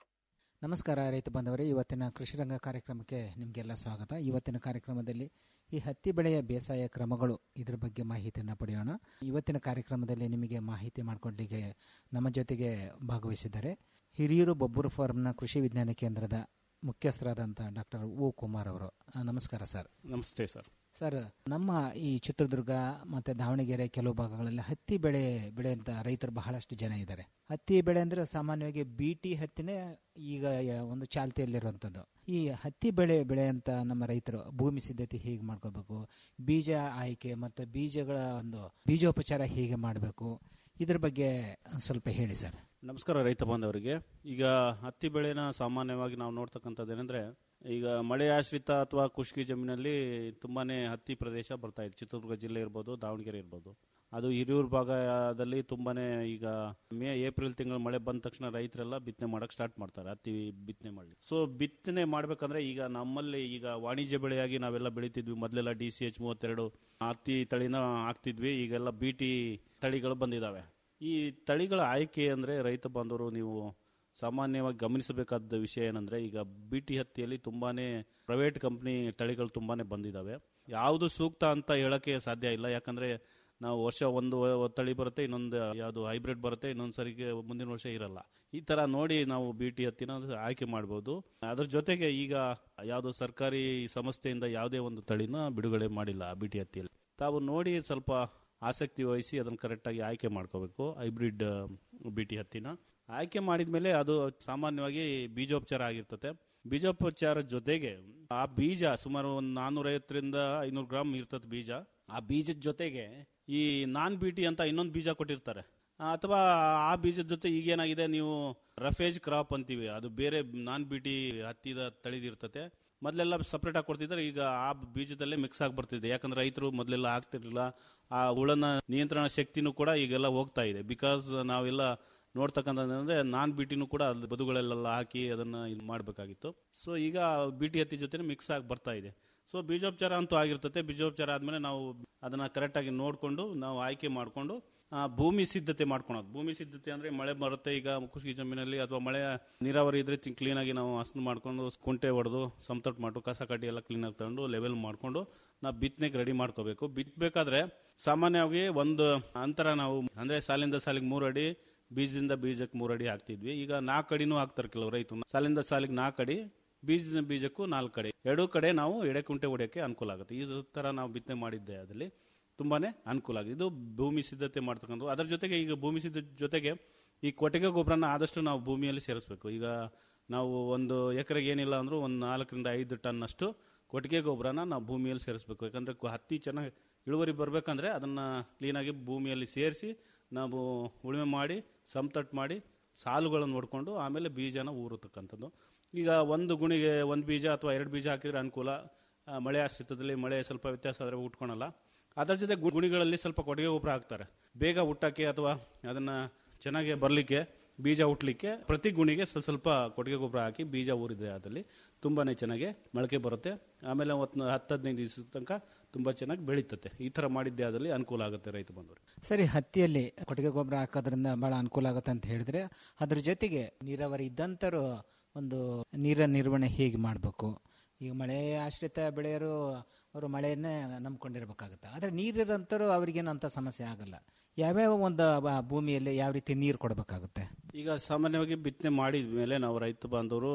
ನಮಸ್ಕಾರ ರೈತ ಬಾಂಧವರೇ ಇವತ್ತಿನ ಕೃಷಿರಂಗ ಕಾರ್ಯಕ್ರಮಕ್ಕೆ ನಿಮಗೆಲ್ಲ ಸ್ವಾಗತ ಇವತ್ತಿನ ಕಾರ್ಯಕ್ರಮದಲ್ಲಿ ಈ ಹತ್ತಿ ಬೆಳೆಯ ಬೇಸಾಯ ಕ್ರಮಗಳು ಇದ್ರ ಬಗ್ಗೆ ಮಾಹಿತಿಯನ್ನು ಪಡೆಯೋಣ ಇವತ್ತಿನ ಕಾರ್ಯಕ್ರಮದಲ್ಲಿ ನಿಮಗೆ ಮಾಹಿತಿ ಮಾಡಿಕೊಡ್ಲಿಕ್ಕೆ ನಮ್ಮ ಜೊತೆಗೆ ಭಾಗವಹಿಸಿದ್ದಾರೆ ಹಿರಿಯೂರು ಬೊಬ್ಬೂರು ಫಾರ್ಮ್ನ ಕೃಷಿ ವಿಜ್ಞಾನ ಕೇಂದ್ರದ ಮುಖ್ಯಸ್ಥರಾದಂಥ ಡಾಕ್ಟರ್ ಓ ಕುಮಾರ್ ಅವರು ಆ, ನಮಸ್ಕಾರ ಸರ್ ನಮಸ್ತೆ ಸರ್ ಸರ್ ನಮ್ಮ ಈ ಚಿತ್ರದುರ್ಗ ಮತ್ತು ದಾವಣಗೆರೆ ಕೆಲವು ಭಾಗಗಳಲ್ಲಿ ಹತ್ತಿ ಬೆಳೆ ಬೆಳೆಯಂತ ರೈತರು ಬಹಳಷ್ಟು ಜನ ಇದ್ದಾರೆ ಹತ್ತಿ ಬೆಳೆ ಅಂದರೆ ಸಾಮಾನ್ಯವಾಗಿ ಬೀಟಿ ಹತ್ತಿನೇ ಈಗ ಯ- ಒಂದು ಚಾಲ್ತಿಯಲ್ಲಿರುವಂಥದ್ದು ಈ ಹತ್ತಿ ಬೆಳೆ ಬೆಳೆಯಂತ ನಮ್ಮ ರೈತರು ಭೂಮಿ ಸಿದ್ಧತೆ ಹೇಗೆ ಮಾಡ್ಕೋಬೇಕು ಬೀಜ ಆಯ್ಕೆ ಮತ್ತು ಬೀಜಗಳ ಒಂದು ಬೀಜೋಪಚಾರ ಹೇಗೆ ಮಾಡಬೇಕು ಇದ್ರ ಬಗ್ಗೆ ಒಂದ್ ಸ್ವಲ್ಪ ಹೇಳಿ ಸರ್ ನಮಸ್ಕಾರ ರೈತ ಬಾಂಧವರಿಗೆ ಈಗ ಹತ್ತಿ ಬೆಳೆನ ಸಾಮಾನ್ಯವಾಗಿ ನಾವು ನೋಡ್ತಕ್ಕಂಥದ್ದು ಏನಂದ್ರೆ ಈಗ ಮಳೆ ಆಶ್ರಿತ ಅಥವಾ ಖುಷ್ಕಿ ಜಮೀನಲ್ಲಿ ತುಂಬಾನೇ ಹತ್ತಿ ಪ್ರದೇಶ ಬರ್ತಾ ಇದೆ ಚಿತ್ರದುರ್ಗ ಜಿಲ್ಲೆ ಇರ್ಬೋದು ದಾವಣಗೆರೆ ಇರ್ಬೋದು ಅದು ಹಿರಿಯೂರು ಭಾಗದಲ್ಲಿ ತುಂಬಾನೇ ಈಗ ಮೇ ಏಪ್ರಿಲ್ ತಿಂಗಳು ಮಳೆ ಬಂದ ತಕ್ಷಣ ರೈತರೆಲ್ಲ ಬಿತ್ತನೆ ಮಾಡಕ್ ಸ್ಟಾರ್ಟ್ ಮಾಡ್ತಾರೆ ಹತ್ತಿ ಬಿತ್ತನೆ ಮಾಡಿ ಸೊ ಬಿತ್ತನೆ ಮಾಡ್ಬೇಕಂದ್ರೆ ಈಗ ನಮ್ಮಲ್ಲಿ ಈಗ ವಾಣಿಜ್ಯ ಬೆಳೆಯಾಗಿ ನಾವೆಲ್ಲ ಬೆಳಿತಿದ್ವಿ ಮೊದಲೆಲ್ಲ ಡಿ ಸಿ ಎಚ್ ಮೂವತ್ತೆರಡು ಹತ್ತಿ ತಳಿನ ಹಾಕ್ತಿದ್ವಿ ಈಗೆಲ್ಲ ಬಿ ಟಿ ತಳಿಗಳು ಬಂದಿದಾವೆ ಈ ತಳಿಗಳ ಆಯ್ಕೆ ಅಂದ್ರೆ ರೈತ ಬಾಂಧವರು ನೀವು ಸಾಮಾನ್ಯವಾಗಿ ಗಮನಿಸಬೇಕಾದ ವಿಷಯ ಏನಂದ್ರೆ ಈಗ ಬಿ ಟಿ ಹತ್ತಿಯಲ್ಲಿ ತುಂಬಾನೇ ಪ್ರೈವೇಟ್ ಕಂಪ್ನಿ ತಳಿಗಳು ತುಂಬಾನೇ ಬಂದಿದಾವೆ ಯಾವುದು ಸೂಕ್ತ ಅಂತ ಹೇಳಕ್ಕೆ ಸಾಧ್ಯ ಇಲ್ಲ ಯಾಕಂದ್ರೆ ನಾವು ವರ್ಷ ಒಂದು ತಳಿ ಬರುತ್ತೆ ಇನ್ನೊಂದು ಯಾವುದು ಹೈಬ್ರಿಡ್ ಬರುತ್ತೆ ಇನ್ನೊಂದು ಸರಿಗೆ ಮುಂದಿನ ವರ್ಷ ಇರಲ್ಲ ಈ ತರ ನೋಡಿ ನಾವು ಬಿ ಟಿ ಹತ್ತಿನ ಆಯ್ಕೆ ಮಾಡಬಹುದು ಅದ್ರ ಜೊತೆಗೆ ಈಗ ಯಾವುದು ಸರ್ಕಾರಿ ಸಂಸ್ಥೆಯಿಂದ ಯಾವುದೇ ಒಂದು ತಳಿನ ಬಿಡುಗಡೆ ಮಾಡಿಲ್ಲ ಬಿ ಟಿ ಹತ್ತಿಯಲ್ಲಿ ತಾವು ನೋಡಿ ಸ್ವಲ್ಪ ಆಸಕ್ತಿ ವಹಿಸಿ ಅದನ್ನು ಕರೆಕ್ಟಾಗಿ ಆಯ್ಕೆ ಮಾಡ್ಕೋಬೇಕು ಹೈಬ್ರಿಡ್ ಬಿ ಟಿ ಹತ್ತಿನ ಆಯ್ಕೆ ಮಾಡಿದ್ಮೇಲೆ ಅದು ಸಾಮಾನ್ಯವಾಗಿ ಬೀಜೋಪಚಾರ ಆಗಿರ್ತದೆ ಬೀಜೋಪಚಾರ ಜೊತೆಗೆ ಆ ಬೀಜ ಸುಮಾರು ಒಂದು ನಾನ್ನೂರೈವತ್ತರಿಂದ ಐನೂರು ಗ್ರಾಮ್ ಇರ್ತದೆ ಬೀಜ ಆ ಬೀಜದ ಜೊತೆಗೆ ಈ ನಾನ್ ಬಿಟಿ ಅಂತ ಇನ್ನೊಂದು ಬೀಜ ಕೊಟ್ಟಿರ್ತಾರೆ ಆ, ಅಥವಾ ಆ ಬೀಜದ ಜೊತೆ ಈಗೇನಾಗಿದೆ ನೀವು ರಫೇಜ್ ಕ್ರಾಪ್ ಅಂತೀವಿ ಅದು ಬೇರೆ ನಾನ್ ಬಿಟಿ ಹತ್ತಿದ ತಳಿದಿರ್ತತೆ ಮೊದಲೆಲ್ಲ ಸಪ್ರೇಟ್ ಆಗಿ ಕೊಡ್ತಿದ್ದಾರೆ ಈಗ ಆ ಬೀಜದಲ್ಲೇ ಮಿಕ್ಸ್ ಆಗಿ ಬರ್ತಿದೆ ಯಾಕಂದ್ರೆ ರೈತರು ಮೊದಲೆಲ್ಲ ಆಗ್ತಿರ್ಲಿಲ್ಲ ಆ ಹುಳನ ನಿಯಂತ್ರಣ ಶಕ್ತಿನೂ ಕೂಡ ಈಗೆಲ್ಲ ಹೋಗ್ತಾ ಇದೆ ಬಿಕಾಸ್ ನಾವೆಲ್ಲ ನೋಡ್ತಕ್ಕಂಥದ್ದಂದ್ರೆ ನಾನ್ ಬಿಟಿನೂ ಕೂಡ ಅಲ್ಲಿ ಬದುಗಳಲ್ಲೆಲ್ಲ ಹಾಕಿ ಅದನ್ನ ಇದು ಮಾಡಬೇಕಾಗಿತ್ತು ಸೊ ಈಗ ಬಿಟಿ ಹತ್ತಿ ಜೊತೆ ಮಿಕ್ಸ್ ಆಗಿ ಬರ್ತಾ ಇದೆ ಸೊ ಬೀಜೋಪಚಾರ ಅಂತೂ ಆಗಿರ್ತದೆ ಬೀಜೋಪಚಾರ ಆದ್ಮೇಲೆ ನಾವು ಅದನ್ನ ಕರೆಕ್ಟ್ ಆಗಿ ನೋಡಿಕೊಂಡು ನಾವು ಆಯ್ಕೆ ಮಾಡಿಕೊಂಡು ಭೂಮಿ ಸಿದ್ಧತೆ ಮಾಡ್ಕೊಳೋದು ಭೂಮಿ ಸಿದ್ಧತೆ ಅಂದ್ರೆ ಮಳೆ ಬರುತ್ತೆ ಈಗ ಕೃಷಿ ಜಮೀನಲ್ಲಿ ಅಥವಾ ಮಳೆ ನೀರಾವರಿ ಇದ್ರೆ ಕ್ಲೀನ್ ಆಗಿ ನಾವು ಹಸನು ಮಾಡ್ಕೊಂಡು ಕುಂಟೆ ಹೊಡೆದು ಸಮತಟ್ಟು ಮಾಡು ಕಸ ಕಡ್ಡಿ ಎಲ್ಲ ಕ್ಲೀನ್ ಆಗಿ ತಗೊಂಡು ಲೆವೆಲ್ ಮಾಡ್ಕೊಂಡು ನಾವು ಬಿತ್ತನೆಗೆ ರೆಡಿ ಮಾಡ್ಕೋಬೇಕು ಬಿತ್ತಬೇಕಾದ್ರೆ ಸಾಮಾನ್ಯವಾಗಿ ಒಂದು ಅಂತರ ನಾವು ಅಂದ್ರೆ ಸಾಲಿಂದ ಸಾಲಿಗೆ ಮೂರು ಅಡಿ ಬೀಜದಿಂದ ಬೀಜಕ್ಕೆ ಮೂರು ಅಡಿ ಹಾಕ್ತಿದ್ವಿ ಈಗ ನಾಲ್ಕು ಅಡಿನೂ ಹಾಕ್ತಾರೆ ಕೆಲವು ರೈತರು ಸಾಲಿಂದ ಸಾಲಿಗೆ ನಾಲ್ಕು ಅಡಿ ಬೀಜದಿಂದ ಬೀಜಕ್ಕೂ ನಾಲ್ಕು ಕಡೆ ಎರಡೂ ಕಡೆ ನಾವು ಎಡೆ ಕುಂಟೆ ಹೊಡೆಯಕ್ಕೆ ಅನುಕೂಲ ಆಗುತ್ತೆ ಈ ತರ ನಾವು ಬಿತ್ತನೆ ಮಾಡಿದ್ದೆ ಅದಲ್ಲಿ ತುಂಬಾನೇ ಅನುಕೂಲ ಆಗಿದೆ ಇದು ಭೂಮಿ ಸಿದ್ಧತೆ ಮಾಡ್ತಕ್ಕಂಥ ಅದರ ಜೊತೆಗೆ ಈಗ ಭೂಮಿ ಸಿದ್ಧತೆ ಜೊತೆಗೆ ಈ ಕೊಟ್ಟಿಗೆ ಗೊಬ್ಬರನ ಆದಷ್ಟು ನಾವು ಭೂಮಿಯಲ್ಲಿ ಸೇರಿಸಬೇಕು ಈಗ ನಾವು ಒಂದು ಎಕರೆಗೆ ಏನಿಲ್ಲ ಅಂದ್ರೂ ಒಂದು ನಾಲ್ಕರಿಂದ ಐದು ಟನ್ ಅಷ್ಟು ಕೊಟ್ಟಿಗೆ ಗೊಬ್ಬರನ ನಾವು ಭೂಮಿಯಲ್ಲಿ ಸೇರಿಸಬೇಕು ಯಾಕಂದ್ರೆ ಕು- ಹತ್ತಿ ಚೆನ್ನಾಗಿ ಇಳುವರಿ ಬರಬೇಕಂದ್ರೆ ಅದನ್ನ ಕ್ಲೀನಾಗಿ ಭೂಮಿಯಲ್ಲಿ ಸೇರಿಸಿ ನಾವು ಉಳುಮೆ ಮಾಡಿ ಸಮತಟ್ಟು ಮಾಡಿ ಸಾಲುಗಳನ್ನು ನೋಡಿಕೊಂಡು ಆಮೇಲೆ ಬೀಜನ ಊರತಕ್ಕಂಥದ್ದು ಈಗ ಒಂದು ಗುಣಿಗೆ ಒಂದು ಬೀಜ ಅಥವಾ ಎರಡು ಬೀಜ ಹಾಕಿದ್ರೆ ಅನುಕೂಲ ಆ, ಮಳೆ ಆಶ್ರಿತದಲ್ಲಿ ಮಳೆ ಸ್ವಲ್ಪ ವ್ಯತ್ಯಾಸ ಆದರೆ ಉಟ್ಕೊಳಲ್ಲ ಅದರ ಜೊತೆ ಗು- ಗುಣಿಗಳಲ್ಲಿ ಸ್ವಲ್ಪ ಕೊಟ್ಟಿಗೆ ಗೊಬ್ಬರ ಹಾಕ್ತಾರೆ ಬೇಗ ಹುಟ್ಟಕ್ಕೆ ಅಥವಾ ಅದನ್ನ ಚೆನ್ನಾಗಿ ಬರಲಿಕ್ಕೆ ಬೀಜ ಹುಟ್ಟಲಿಕ್ಕೆ ಪ್ರತಿ ಗುಣಿಗೆ ಸ್ವಲ್ಪ ಸ್ವಲ್ಪ ಕೊಟ್ಟಿಗೆ ಗೊಬ್ಬರ ಹಾಕಿ ಬೀಜ ಊರಿದೆ ಅದಲ್ಲಿ ತುಂಬಾನೇ ಚೆನ್ನಾಗಿ ಮೊಳಕೆ ಬರುತ್ತೆ ಆಮೇಲೆ ಒಂದು ಹತ್ತು ಹದಿನೈದು ದಿವಸದ ತನಕ ತುಂಬಾ ಚೆನ್ನಾಗಿ ಬೆಳೀತತೆ ಈ ತರ ಮಾಡಿದ್ದೆ ಅದಲ್ಲಿ ಅನುಕೂಲ ಆಗುತ್ತೆ ರೈತ ಬಂದವರು ಸರಿ ಹತ್ತಿಯಲ್ಲಿ ಕೊಟ್ಟಿಗೆ ಗೊಬ್ಬರ ಹಾಕೋದ್ರಿಂದ ಬಹಳ ಅನುಕೂಲ ಆಗುತ್ತೆ ಅಂತ ಹೇಳಿದ್ರೆ ಅದ್ರ ಜೊತೆಗೆ ನೀರಾವರಿ ಇದ್ದಂತರು ಒಂದು ನೀರ ನಿರ್ವಹಣೆ ಹೇಗೆ ಮಾಡಬೇಕು ಈಗ ಮಳೆ ಆಶ್ರಿತ ಬೆಳೆಯರು ಅವರು ಮಳೆಯನ್ನೇ ನಂಬ್ಕೊಂಡಿರ್ಬೇಕಾಗುತ್ತೆ ಆದರೆ ನೀರಿರೋಂಥವ್ರು ಅವ್ರಿಗೇನಂತ ಸಮಸ್ಯೆ ಆಗಲ್ಲ ಯಾವ್ಯಾವ ಒಂದು ಬ- ಭೂಮಿಯಲ್ಲಿ ಯಾವ ರೀತಿ ನೀರು ಕೊಡಬೇಕಾಗುತ್ತೆ ಈಗ ಸಾಮಾನ್ಯವಾಗಿ ಬಿತ್ತನೆ ಮಾಡಿದ ಮೇಲೆ ನಾವು ರೈತ ಬಾಂಧವರು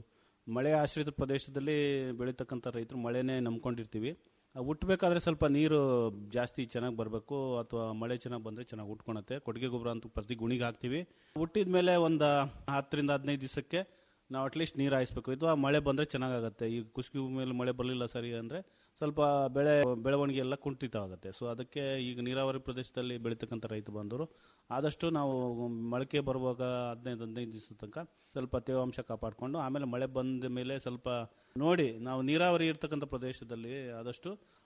ಮಳೆ ಆಶ್ರಿತ ಪ್ರದೇಶದಲ್ಲಿ ಬೆಳೀತಕ್ಕಂಥ ರೈತರು ಮಳೆನೇ ನಂಬ್ಕೊಂಡಿರ್ತೀವಿ ಆ ಹುಟ್ಟಬೇಕಾದ್ರೆ ಸ್ವಲ್ಪ ನೀರು ಜಾಸ್ತಿ ಚೆನ್ನಾಗಿ ಬರಬೇಕು ಅಥವಾ ಮಳೆ ಚೆನ್ನಾಗಿ ಬಂದರೆ ಚೆನ್ನಾಗಿ ಉಟ್ಕೊಳತ್ತೆ ಕೊಟ್ಟಿಗೆ ಗೊಬ್ಬರ ಅಂತೂ ಪ್ರತಿ ಗುಣಿಗೆ ಹಾಕ್ತೀವಿ ಹುಟ್ಟಿದ ಮೇಲೆ ಒಂದು ಹತ್ತರಿಂದ ಹದಿನೈದು ದಿವಸಕ್ಕೆ ನಾವು ಅಟ್ಲೀಸ್ಟ್ ನೀರು ಹಾಯಿಸ್ಬೇಕು ಇದು ಮಳೆ ಬಂದರೆ ಚೆನ್ನಾಗಾಗುತ್ತೆ ಈ ಕುಸ್ಕಿ ಮೇಲೆ ಮಳೆ ಬರಲಿಲ್ಲ ಸರಿ ಅಂದರೆ ಸ್ವಲ್ಪ ಬೆಳೆ ಬೆಳವಣಿಗೆ ಎಲ್ಲ ಕುಂಠಿತ ಆಗುತ್ತೆ ಸೊ ಅದಕ್ಕೆ ಈಗ ನೀರಾವರಿ ಪ್ರದೇಶದಲ್ಲಿ ಬೆಳೀತಕ್ಕಂಥ ರೈತ ಬಂದವರು ಆದಷ್ಟು ನಾವು ಮೊಳಕೆ ಬರುವಾಗ ಹದಿನೈದು ಹದಿನೈದು ದಿವಸದ ತನಕ ಸ್ವಲ್ಪ ತೇವಾಂಶ ಕಾಪಾಡಿಕೊಂಡು ಆಮೇಲೆ ಮಳೆ ಬಂದ ಮೇಲೆ ಸ್ವಲ್ಪ ನೋಡಿ ನಾವು ನೀರಾವರಿ ಇರ್ತಕ್ಕಂಥ ಪ್ರದೇಶದಲ್ಲಿ ಆದಷ್ಟು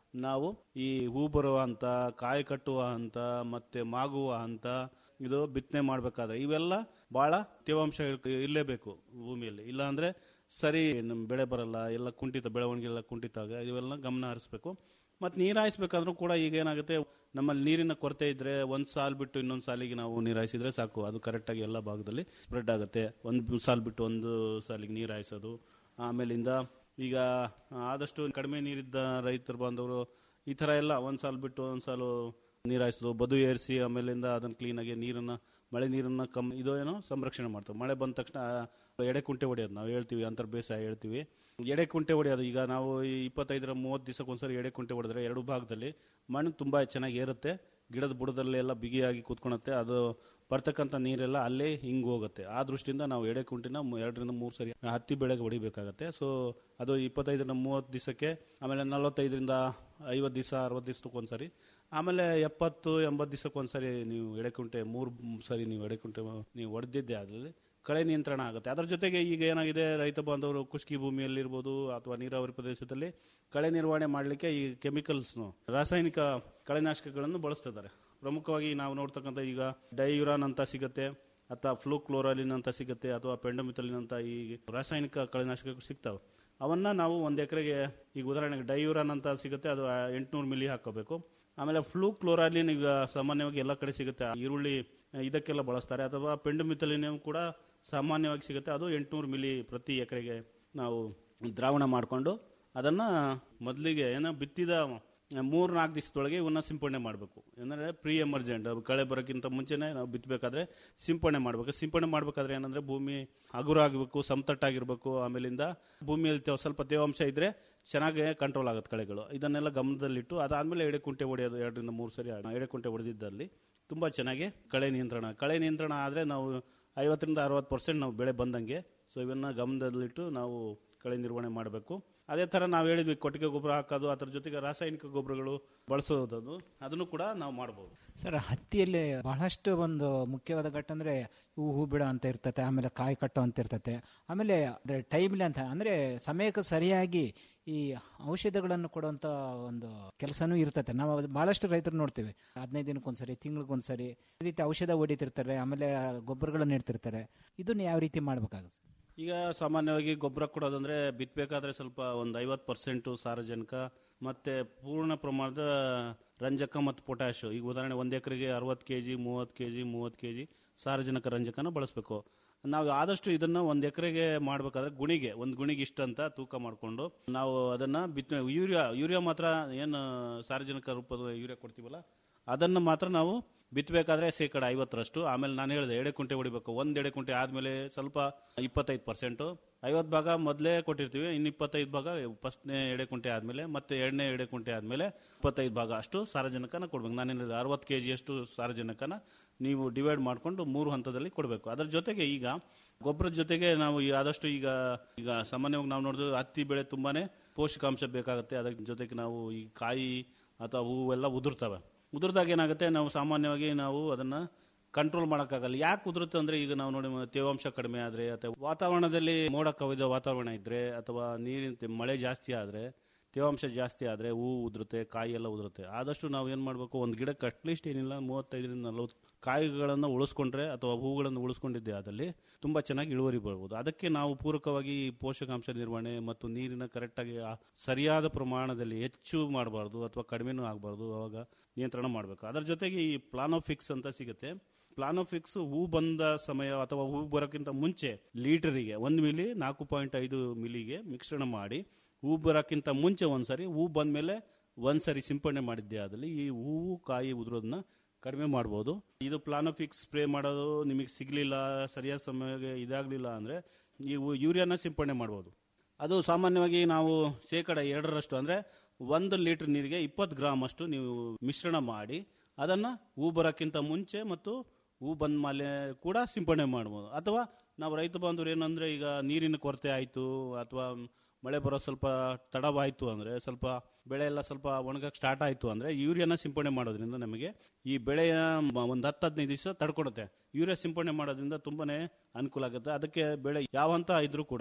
ನಾವು ಈ ಹೂ ಬರುವ ಹಂತ ಕಾಯಿ ಕಟ್ಟುವ ಹಂತ ಮತ್ತೆ ಮಾಗುವ ಹಂತ ಇದು ಬಿತ್ತನೆ ಮಾಡಬೇಕಾದ್ರೆ ಇವೆಲ್ಲ ಬಹಳ ತೇವಾಂಶ ಇರ್- ಇರಲೇಬೇಕು ಭೂಮಿಯಲ್ಲಿ ಇಲ್ಲ ಅಂದ್ರೆ ಸರಿ ನಮ್ಮ ಬೆಳೆ ಬರಲ್ಲ ಎಲ್ಲ ಕುಂಠಿತ ಬೆಳವಣಿಗೆ ಎಲ್ಲ ಕುಂಠಿತ ಆಗ ಇವೆಲ್ಲ ಗಮನ ಹರಿಸ್ಬೇಕು ಮತ್ತೆ ನೀರು ಹಾಯಿಸ್ಬೇಕಾದ್ರೂ ಕೂಡ ಈಗ ಏನಾಗುತ್ತೆ ನಮ್ಮಲ್ಲಿ ನೀರಿನ ಕೊರತೆ ಇದ್ರೆ ಒಂದ್ ಸಾಲ್ ಬಿಟ್ಟು ಇನ್ನೊಂದು ಸಾಲಿಗೆ ನಾವು ನೀರು ಹಾಯಿಸಿದ್ರೆ ಸಾಕು ಅದು ಕರೆಕ್ಟಾಗಿ ಎಲ್ಲ ಭಾಗದಲ್ಲಿ ಸ್ಪ್ರೆಡ್ ಆಗುತ್ತೆ ಒಂದು ಸಾಲ್ ಬಿಟ್ಟು ಒಂದು ಸಾಲಿಗೆ ನೀರು ಹಾಯಿಸೋದು ಆಮೇಲಿಂದ ಈಗ ಆದಷ್ಟು ಕಡಿಮೆ ನೀರಿದ್ದ ರೈತರು ಬಾಂಧವರು ಈ ತರ ಎಲ್ಲ ಒಂದ್ ಸಾಲ್ ಬಿಟ್ಟು ಒಂದ್ ಸಾಲು ನೀರು ಹಾಯಿಸೋದು ಬದು ಏರಿಸಿ ಆಮೇಲಿಂದ ಅದನ್ನ ಕ್ಲೀನಾಗಿ ನೀರನ್ನ ಮಳೆ ನೀರನ್ನ ಕಮ್ ಇದು ಏನೋ ಸಂರಕ್ಷಣೆ ಮಾಡ್ತಾರೆ ಮಳೆ ಬಂದ ತಕ್ಷಣ ಎಡೆ ಕುಂಟೆ ಹೊಡೆಯೋದು ನಾವು ಹೇಳ್ತೀವಿ ಅಂತರ್ ಬೇಸಾಯ ಹೇಳ್ತೀವಿ ಎಡೆ ಕುಂಟೆ ಹೊಡೆಯೋದು ಈಗ ನಾವು ಈ ಇಪ್ಪತ್ತೈದರ ಮೂವತ್ತು ದಿವಸಕ್ಕೊಂದ್ಸರಿ ಎಡೆ ಕುಂಟೆ ಹೊಡೆದ್ರೆ ಎರಡು ಭಾಗದಲ್ಲಿ ಮಣ್ಣು ತುಂಬಾ ಚೆನ್ನಾಗಿ ಏರುತ್ತೆ ಗಿಡದ ಬುಡದಲ್ಲಿ ಎಲ್ಲ ಬಿಗಿಯಾಗಿ ಕೂತ್ಕೊಳುತ್ತೆ ಅದು ಬರ್ತಕ್ಕಂಥ ನೀರೆಲ್ಲ ಅಲ್ಲೇ ಹಿಂಗ್ ಹೋಗುತ್ತೆ ಆ ದೃಷ್ಟಿಯಿಂದ ನಾವು ಎಡೆ ಕುಂಟಿನ ಮು- ಎರಡರಿಂದ ಮೂರು ಸರಿ ಹತ್ತಿ ಬೆಳೆಗೆ ಹೊಡಿಬೇಕಾಗತ್ತೆ ಸೊ ಅದು ಇಪ್ಪತ್ತೈದರಿಂದ ಮೂವತ್ತು ದಿವಸಕ್ಕೆ ಆಮೇಲೆ ನಲವತ್ತೈದರಿಂದ ಐವತ್ತು ದಿವಸ ಅರವತ್ತು ದಿವಸಕ್ಕೊಂದ್ಸರಿ ಆಮೇಲೆ ಎಪ್ಪತ್ತು ಎಂಬತ್ತು ದಿವಸಕ್ಕೊಂದ್ಸರಿ ನೀವು ಎಡೆಕುಂಟೆ ಮೂರು ಸರಿ ನೀವು ಎಡೆಕುಂಟೆ ನೀವು ಹೊಡೆದಿದ್ದೆ ಅದರಲ್ಲಿ ಕಳೆ ನಿಯಂತ್ರಣ ಆಗುತ್ತೆ ಅದರ ಜೊತೆಗೆ ಈಗ ಏನಾಗಿದೆ ರೈತ ಬಾಂಧವರು ಕುಷ್ಕಿ ಭೂಮಿಯಲ್ಲಿರ್ಬೋದು ಅಥವಾ ನೀರಾವರಿ ಪ್ರದೇಶದಲ್ಲಿ ಕಳೆ ನಿರ್ವಹಣೆ ಮಾಡಲಿಕ್ಕೆ ಈ ಕೆಮಿಕಲ್ಸ್ ರಾಸಾಯನಿಕ ಕಳೆನಾಶಕಗಳನ್ನು ಬಳಸ್ತಿದ್ದಾರೆ ಪ್ರಮುಖವಾಗಿ ನಾವು ನೋಡ್ತಕ್ಕಂಥ ಈಗ ಡೈಯುರಾನ್ ಅಂತ ಸಿಗುತ್ತೆ ಅಥವಾ ಫ್ಲೂಕ್ಲೋರಾಲಿನ್ ಅಂತ ಸಿಗುತ್ತೆ ಅಥವಾ ಪೆಂಡಮಿಥಲಿನ್ ಅಂತ ಈ ರಾಸಾಯನಿಕ ಕಳೆನಾಶಕಗಳು ಸಿಗ್ತಾವೆ ಅವನ್ನ ನಾವು ಒಂದು ಎಕರೆಗೆ ಈಗ ಉದಾಹರಣೆಗೆ ಡೈಯುರಾನ್ ಅಂತ ಸಿಗುತ್ತೆ ಅದು ಎಂಟುನೂರು ಮಿಲಿ ಹಾಕೋಬೇಕು ಆಮೇಲೆ ಫ್ಲೂ ಕ್ಲೋರಾಲಿನ್ ಈಗ ಸಾಮಾನ್ಯವಾಗಿ ಎಲ್ಲ ಕಡೆ ಸಿಗುತ್ತೆ ಈರುಳ್ಳಿ ಇದಕ್ಕೆಲ್ಲ ಬಳಸ್ತಾರೆ ಅಥವಾ ಪೆಂಡಮಿಥಲಿನಿಯಂ ಕೂಡ ಸಾಮಾನ್ಯವಾಗಿ ಸಿಗುತ್ತೆ ಅದು ಎಂಟುನೂರು ಮಿಲಿ ಪ್ರತಿ ಎಕರೆಗೆ ನಾವು ದ್ರಾವಣ ಮಾಡಿಕೊಂಡು ಅದನ್ನ ಮೊದಲಿಗೆ ಏನೋ ಬಿತ್ತಿದ ಮೂರ್ ನಾಲ್ಕು ದಿವಸದೊಳಗೆ ಇವನ್ನ ಸಿಂಪಡಣೆ ಮಾಡಬೇಕು ಏನಂದ್ರೆ ಪ್ರೀ ಎಮರ್ಜೆಂಟ್ ಕಳೆ ಬರೋಕ್ಕಿಂತ ಮುಂಚೆನೆ ನಾವು ಬಿತ್ತಬೇಕಾದ್ರೆ ಸಿಂಪಡಣೆ ಮಾಡಬೇಕು ಸಿಂಪಡಣೆ ಮಾಡಬೇಕಾದ್ರೆ ಏನಂದ್ರೆ ಭೂಮಿ ಹಗುರ ಆಗಬೇಕು ಸಮತಟ್ಟಾಗಿರ್ಬೇಕು ಆಮೇಲಿಂದ ಭೂಮಿಯಲ್ಲಿ ತೇವ- ಸ್ವಲ್ಪ ತೇವಾಂಶ ಇದ್ರೆ ಚೆನ್ನಾಗಿ ಕಂಟ್ರೋಲ್ ಆಗುತ್ತೆ ಕಳೆಗಳು ಇದನ್ನೆಲ್ಲ ಗಮನದಲ್ಲಿಟ್ಟು ಅದಾದ್ಮೇಲೆ ಎಡೆಕುಂಟೆ ಹೊಡೆಯೋದು ಎರಡರಿಂದ ಮೂರು ಸರಿ ಎಡೆಕುಂಟೆ ಹೊಡೆದಿದ್ದಲ್ಲಿ ತುಂಬಾ ಚೆನ್ನಾಗಿ ಕಳೆ ನಿಯಂತ್ರಣ ಕಳೆ ನಿಯಂತ್ರಣ ಆದ್ರೆ ನಾವು ಐವತ್ತರಿಂದ ಅರವತ್ತು ಪರ್ಸೆಂಟ್ ನಾವು ಬೆಳೆ ಬಂದಂಗೆ ಸೊ ಇವನ್ನ ಗಮನದಲ್ಲಿಟ್ಟು ನಾವು ಕಳೆ ನಿರ್ವಹಣೆ ಮಾಡಬೇಕು ಅದೇ ತರ ನಾವು ಹೇಳಿದ್ವಿ ಕೊಟ್ಟಿಗೆ ಗೊಬ್ಬರ ಹಾಕೋದು ಅದ್ರ ಜೊತೆಗೆ ರಾಸಾಯನಿಕ ಗೊಬ್ಬರಗಳು ಬಳಸೋದು ಅದನ್ನು ಕೂಡ ನಾವು ಮಾಡಬಹುದು ಸರ್ ಹತ್ತಿಯಲ್ಲಿ ಬಹಳಷ್ಟು ಒಂದು ಮುಖ್ಯವಾದ ಘಟ್ಟ ಅಂದ್ರೆ ಹೂ ಹೂ ಬಿಡೋ ಅಂತ ಇರ್ತತೆ ಆಮೇಲೆ ಕಾಯಿ ಕಟ್ಟೋ ಅಂತ ಇರ್ತತೆ ಆಮೇಲೆ ಅಂದ್ರೆ ಟೈಮ್ಲಿ ಅಂತ ಅಂದ್ರೆ ಸಮಯಕ್ಕೆ ಸರಿಯಾಗಿ ಈ ಔಷಧಗಳನ್ನು ಕೊಡುವಂತ ಒಂದು ಕೆಲಸನೂ ಇರ್ತತೆ ನಾವು ಅದು ಬಹಳಷ್ಟು ರೈತರು ನೋಡ್ತೀವಿ ಹದಿನೈದು ದಿನಕ್ಕೊಂದ್ಸರಿ ತಿಂಗಳಿಗೊಂದ್ಸರಿ ಈ ರೀತಿ ಔಷಧ ಹೊಡಿತಿರ್ತಾರೆ ಆಮೇಲೆ ಗೊಬ್ಬರಗಳನ್ನು ಇಡ್ತಿರ್ತಾರೆ ಇದನ್ನ ಯಾವ ರೀತಿ ಮಾಡ್ಬೇಕಾಗುತ್ತೆ ಈಗ ಸಾಮಾನ್ಯವಾಗಿ ಗೊಬ್ಬರ ಕೊಡೋದಂದ್ರೆ ಬಿತ್ತಬೇಕಾದ್ರೆ ಸ್ವಲ್ಪ ಒಂದು ಐವತ್ತು ಪರ್ಸೆಂಟ್ ಸಾರಜನಕ ಮತ್ತೆ ಪೂರ್ಣ ಪ್ರಮಾಣದ ರಂಜಕ ಮತ್ತು ಪೊಟ್ಯಾಶ್ ಈಗ ಉದಾಹರಣೆ ಒಂದು ಎಕರೆಗೆ ಅರವತ್ತು ಕೆ ಜಿ ಮೂವತ್ತು ಕೆ ಜಿ ಮೂವತ್ತು ಕೆ ಜಿ ಸಾರಜನಕ ರಂಜಕನ ಬಳಸಬೇಕು ನಾವು ಆದಷ್ಟು ಇದನ್ನ ಒಂದು ಎಕರೆಗೆ ಮಾಡಬೇಕಾದ್ರೆ ಗುಣಿಗೆ ಒಂದು ಗುಣಿಗೆ ಇಷ್ಟ ಅಂತ ತೂಕ ಮಾಡಿಕೊಂಡು ನಾವು ಅದನ್ನ ಬಿತ್ತ ಯೂರಿಯಾ ಯೂರಿಯಾ ಮಾತ್ರ ಏನು ಸಾರ್ವಜನಿಕ ರೂಪದ ಯೂರಿಯಾ ಕೊಡ್ತೀವಲ್ಲ ಅದನ್ನ ಮಾತ್ರ ನಾವು ಬಿತ್ತಬೇಕಾದ್ರೆ ಶೇಕಡ ಐವತ್ತರಷ್ಟು ಆಮೇಲೆ ನಾನು ಹೇಳಿದೆ ಎಡೆ ಕುಂಟೆ ಹೊಡಿಬೇಕು ಒಂದ್ ಎಡೆ ಕುಂಟೆ ಆದ್ಮೇಲೆ ಸ್ವಲ್ಪ ಇಪ್ಪತ್ತೈದು ಪರ್ಸೆಂಟ್ ಐವತ್ತು ಭಾಗ ಮೊದಲೇ ಕೊಟ್ಟಿರ್ತೀವಿ ಇನ್ನು ಇಪ್ಪತ್ತೈದು ಭಾಗ ಫಸ್ಟ್ನೇ ಎಡೆ ಕುಂಟೆ ಆದ್ಮೇಲೆ ಮತ್ತೆ ಎರಡನೇ ಎಡೆ ಕುಂಟೆ ಆದ್ಮೇಲೆ ಇಪ್ಪತ್ತೈದು ಭಾಗ ಅಷ್ಟು ಸಾರಜನಕನ ಕೊಡ್ಬೇಕು ನಾನು ಹೇಳಿದೆ ಅರವತ್ತು ಕೆ ಅಷ್ಟು ಸಾರಜನಕನ ನೀವು ಡಿವೈಡ್ ಮಾಡ್ಕೊಂಡು ಮೂರು ಹಂತದಲ್ಲಿ ಕೊಡಬೇಕು ಅದರ ಜೊತೆಗೆ ಈಗ ಗೊಬ್ಬರದ ಜೊತೆಗೆ ನಾವು ಈ ಆದಷ್ಟು ಈಗ ಈಗ ಸಾಮಾನ್ಯವಾಗಿ ನಾವು ನೋಡಿದ್ರೆ ಹತ್ತಿ ಬೆಳೆ ತುಂಬಾನೇ ಪೋಷಕಾಂಶ ಬೇಕಾಗುತ್ತೆ ಅದರ ಜೊತೆಗೆ ನಾವು ಈ ಕಾಯಿ ಅಥವಾ ಹೂವೆಲ್ಲ ಉದುರ್ತವೆ ಉದುರ್ದಾಗ ಏನಾಗುತ್ತೆ ನಾವು ಸಾಮಾನ್ಯವಾಗಿ ನಾವು ಅದನ್ನ ಕಂಟ್ರೋಲ್ ಮಾಡೋಕ್ಕಾಗಲ್ಲ ಯಾಕೆ ಉದುರುತ್ತೆ ಅಂದ್ರೆ ಈಗ ನಾವು ನೋಡಿ ತೇವಾಂಶ ಕಡಿಮೆ ಆದ್ರೆ ಅಥವಾ ವಾತಾವರಣದಲ್ಲಿ ಮೋಡ ಕವಿದ ವಾತಾವರಣ ಇದ್ರೆ ಅಥವಾ ನೀರಿನ ತೆ- ಮಳೆ ಜಾಸ್ತಿ ಆದ್ರೆ ತೇವಾಂಶ ಜಾಸ್ತಿ ಆದ್ರೆ ಹೂ ಉದುರುತ್ತೆ ಕಾಯಿ ಎಲ್ಲ ಉದುರುತ್ತೆ ಆದಷ್ಟು ನಾವು ಏನ್ ಮಾಡಬೇಕು ಒಂದು ಗಿಡಕ್ಕೆ ಅಟ್ಲೀಸ್ಟ್ ಏನಿಲ್ಲ ಮೂವತ್ತೈದರಿಂದ ನಲವತ್ತು ಕಾಯಿಗಳನ್ನು ಉಳಿಸ್ಕೊಂಡ್ರೆ ಅಥವಾ ಹೂಗಳನ್ನು ಉಳಿಸ್ಕೊಂಡಿದ್ದೆ ಅದಲ್ಲಿ ತುಂಬಾ ಚೆನ್ನಾಗಿ ಇಳುವರಿ ಬರ್ಬೋದು ಅದಕ್ಕೆ ನಾವು ಪೂರಕವಾಗಿ ಈ ಪೋಷಕಾಂಶ ನಿರ್ವಹಣೆ ಮತ್ತು ನೀರಿನ ಕರೆಕ್ಟಾಗಿ ಆ ಸರಿಯಾದ ಪ್ರಮಾಣದಲ್ಲಿ ಹೆಚ್ಚು ಮಾಡಬಾರ್ದು ಅಥವಾ ಕಡಿಮೆನೂ ಆಗಬಾರ್ದು ಅವಾಗ ನಿಯಂತ್ರಣ ಮಾಡಬೇಕು ಅದರ ಜೊತೆಗೆ ಈ ಪ್ಲಾನೋಫಿಕ್ಸ್ ಅಂತ ಸಿಗುತ್ತೆ ಪ್ಲಾನೋಫಿಕ್ಸ್ ಹೂ ಬಂದ ಸಮಯ ಅಥವಾ ಹೂ ಬರೋಕ್ಕಿಂತ ಮುಂಚೆ ಲೀಟರಿಗೆ ಒಂದು ಮಿಲಿ ನಾಲ್ಕು ಪಾಯಿಂಟ್ ಐದು ಮಿಲಿಗೆ ಮಿಶ್ರಣ ಮಾಡಿ ಹೂ ಬರೋಕ್ಕಿಂತ ಮುಂಚೆ ಒಂದ್ಸರಿ ಹೂ ಬಂದ್ಮೇಲೆ ಒಂದ್ಸರಿ ಸಿಂಪಡಣೆ ಮಾಡಿದ್ದೆ ಆದಲ್ಲಿ ಈ ಹೂವು ಕಾಯಿ ಉದುರೋದನ್ನ ಕಡಿಮೆ ಮಾಡ್ಬೋದು ಇದು ಪ್ಲಾನೋಫಿಕ್ಸ್ ಸ್ಪ್ರೇ ಮಾಡೋದು ನಿಮಗೆ ಸಿಗ್ಲಿಲ್ಲ ಸರಿಯಾದ ಸಮಯಕ್ಕೆ ಇದಾಗ್ಲಿಲ್ಲ ಅಂದ್ರೆ ನೀವು ಯೂರಿಯಾನ ಸಿಂಪಡಣೆ ಮಾಡ್ಬೋದು ಅದು ಸಾಮಾನ್ಯವಾಗಿ ನಾವು ಶೇಕಡ ಎರಡರಷ್ಟು ಅಂದ್ರೆ ಒಂದು ಲೀಟರ್ ನೀರಿಗೆ ಇಪ್ಪತ್ತು ಗ್ರಾಮ್ ಅಷ್ಟು ನೀವು ಮಿಶ್ರಣ ಮಾಡಿ ಅದನ್ನ ಹೂ ಬರೋಕ್ಕಿಂತ ಮುಂಚೆ ಮತ್ತು ಹೂ ಬಂದ ಮೇಲೆ ಕೂಡ ಸಿಂಪಡಣೆ ಮಾಡ್ಬೋದು ಅಥವಾ ನಾವು ರೈತ ಬಾಂಧವರು ಏನಂದ್ರೆ ಈಗ ನೀರಿನ ಕೊರತೆ ಆಯ್ತು ಅಥವಾ ಮಳೆ ಬರೋ ಸ್ವಲ್ಪ ತಡವಾಯ್ತು ಅಂದ್ರೆ ಸ್ವಲ್ಪ ಬೆಳೆ ಎಲ್ಲ ಸ್ವಲ್ಪ ಒಣಗಕ್ಕೆ ಸ್ಟಾರ್ಟ್ ಆಯ್ತು ಅಂದ್ರೆ ಯೂರಿಯಾನ ಸಿಂಪಡಣೆ ಮಾಡೋದ್ರಿಂದ ನಮಗೆ ಈ ಬೆಳೆಯ ಮ- ಒಂದು ಹತ್ತು ಹದಿನೈದು ದಿವಸ ತಡ್ಕೊಡುತ್ತೆ ಯೂರಿಯಾ ಸಿಂಪಡಣೆ ಮಾಡೋದ್ರಿಂದ ತುಂಬಾನೇ ಅನುಕೂಲ ಆಗುತ್ತೆ ಅದಕ್ಕೆ ಬೆಳೆ ಯಾವ ಹಂತ ಇದ್ರೂ ಕೂಡ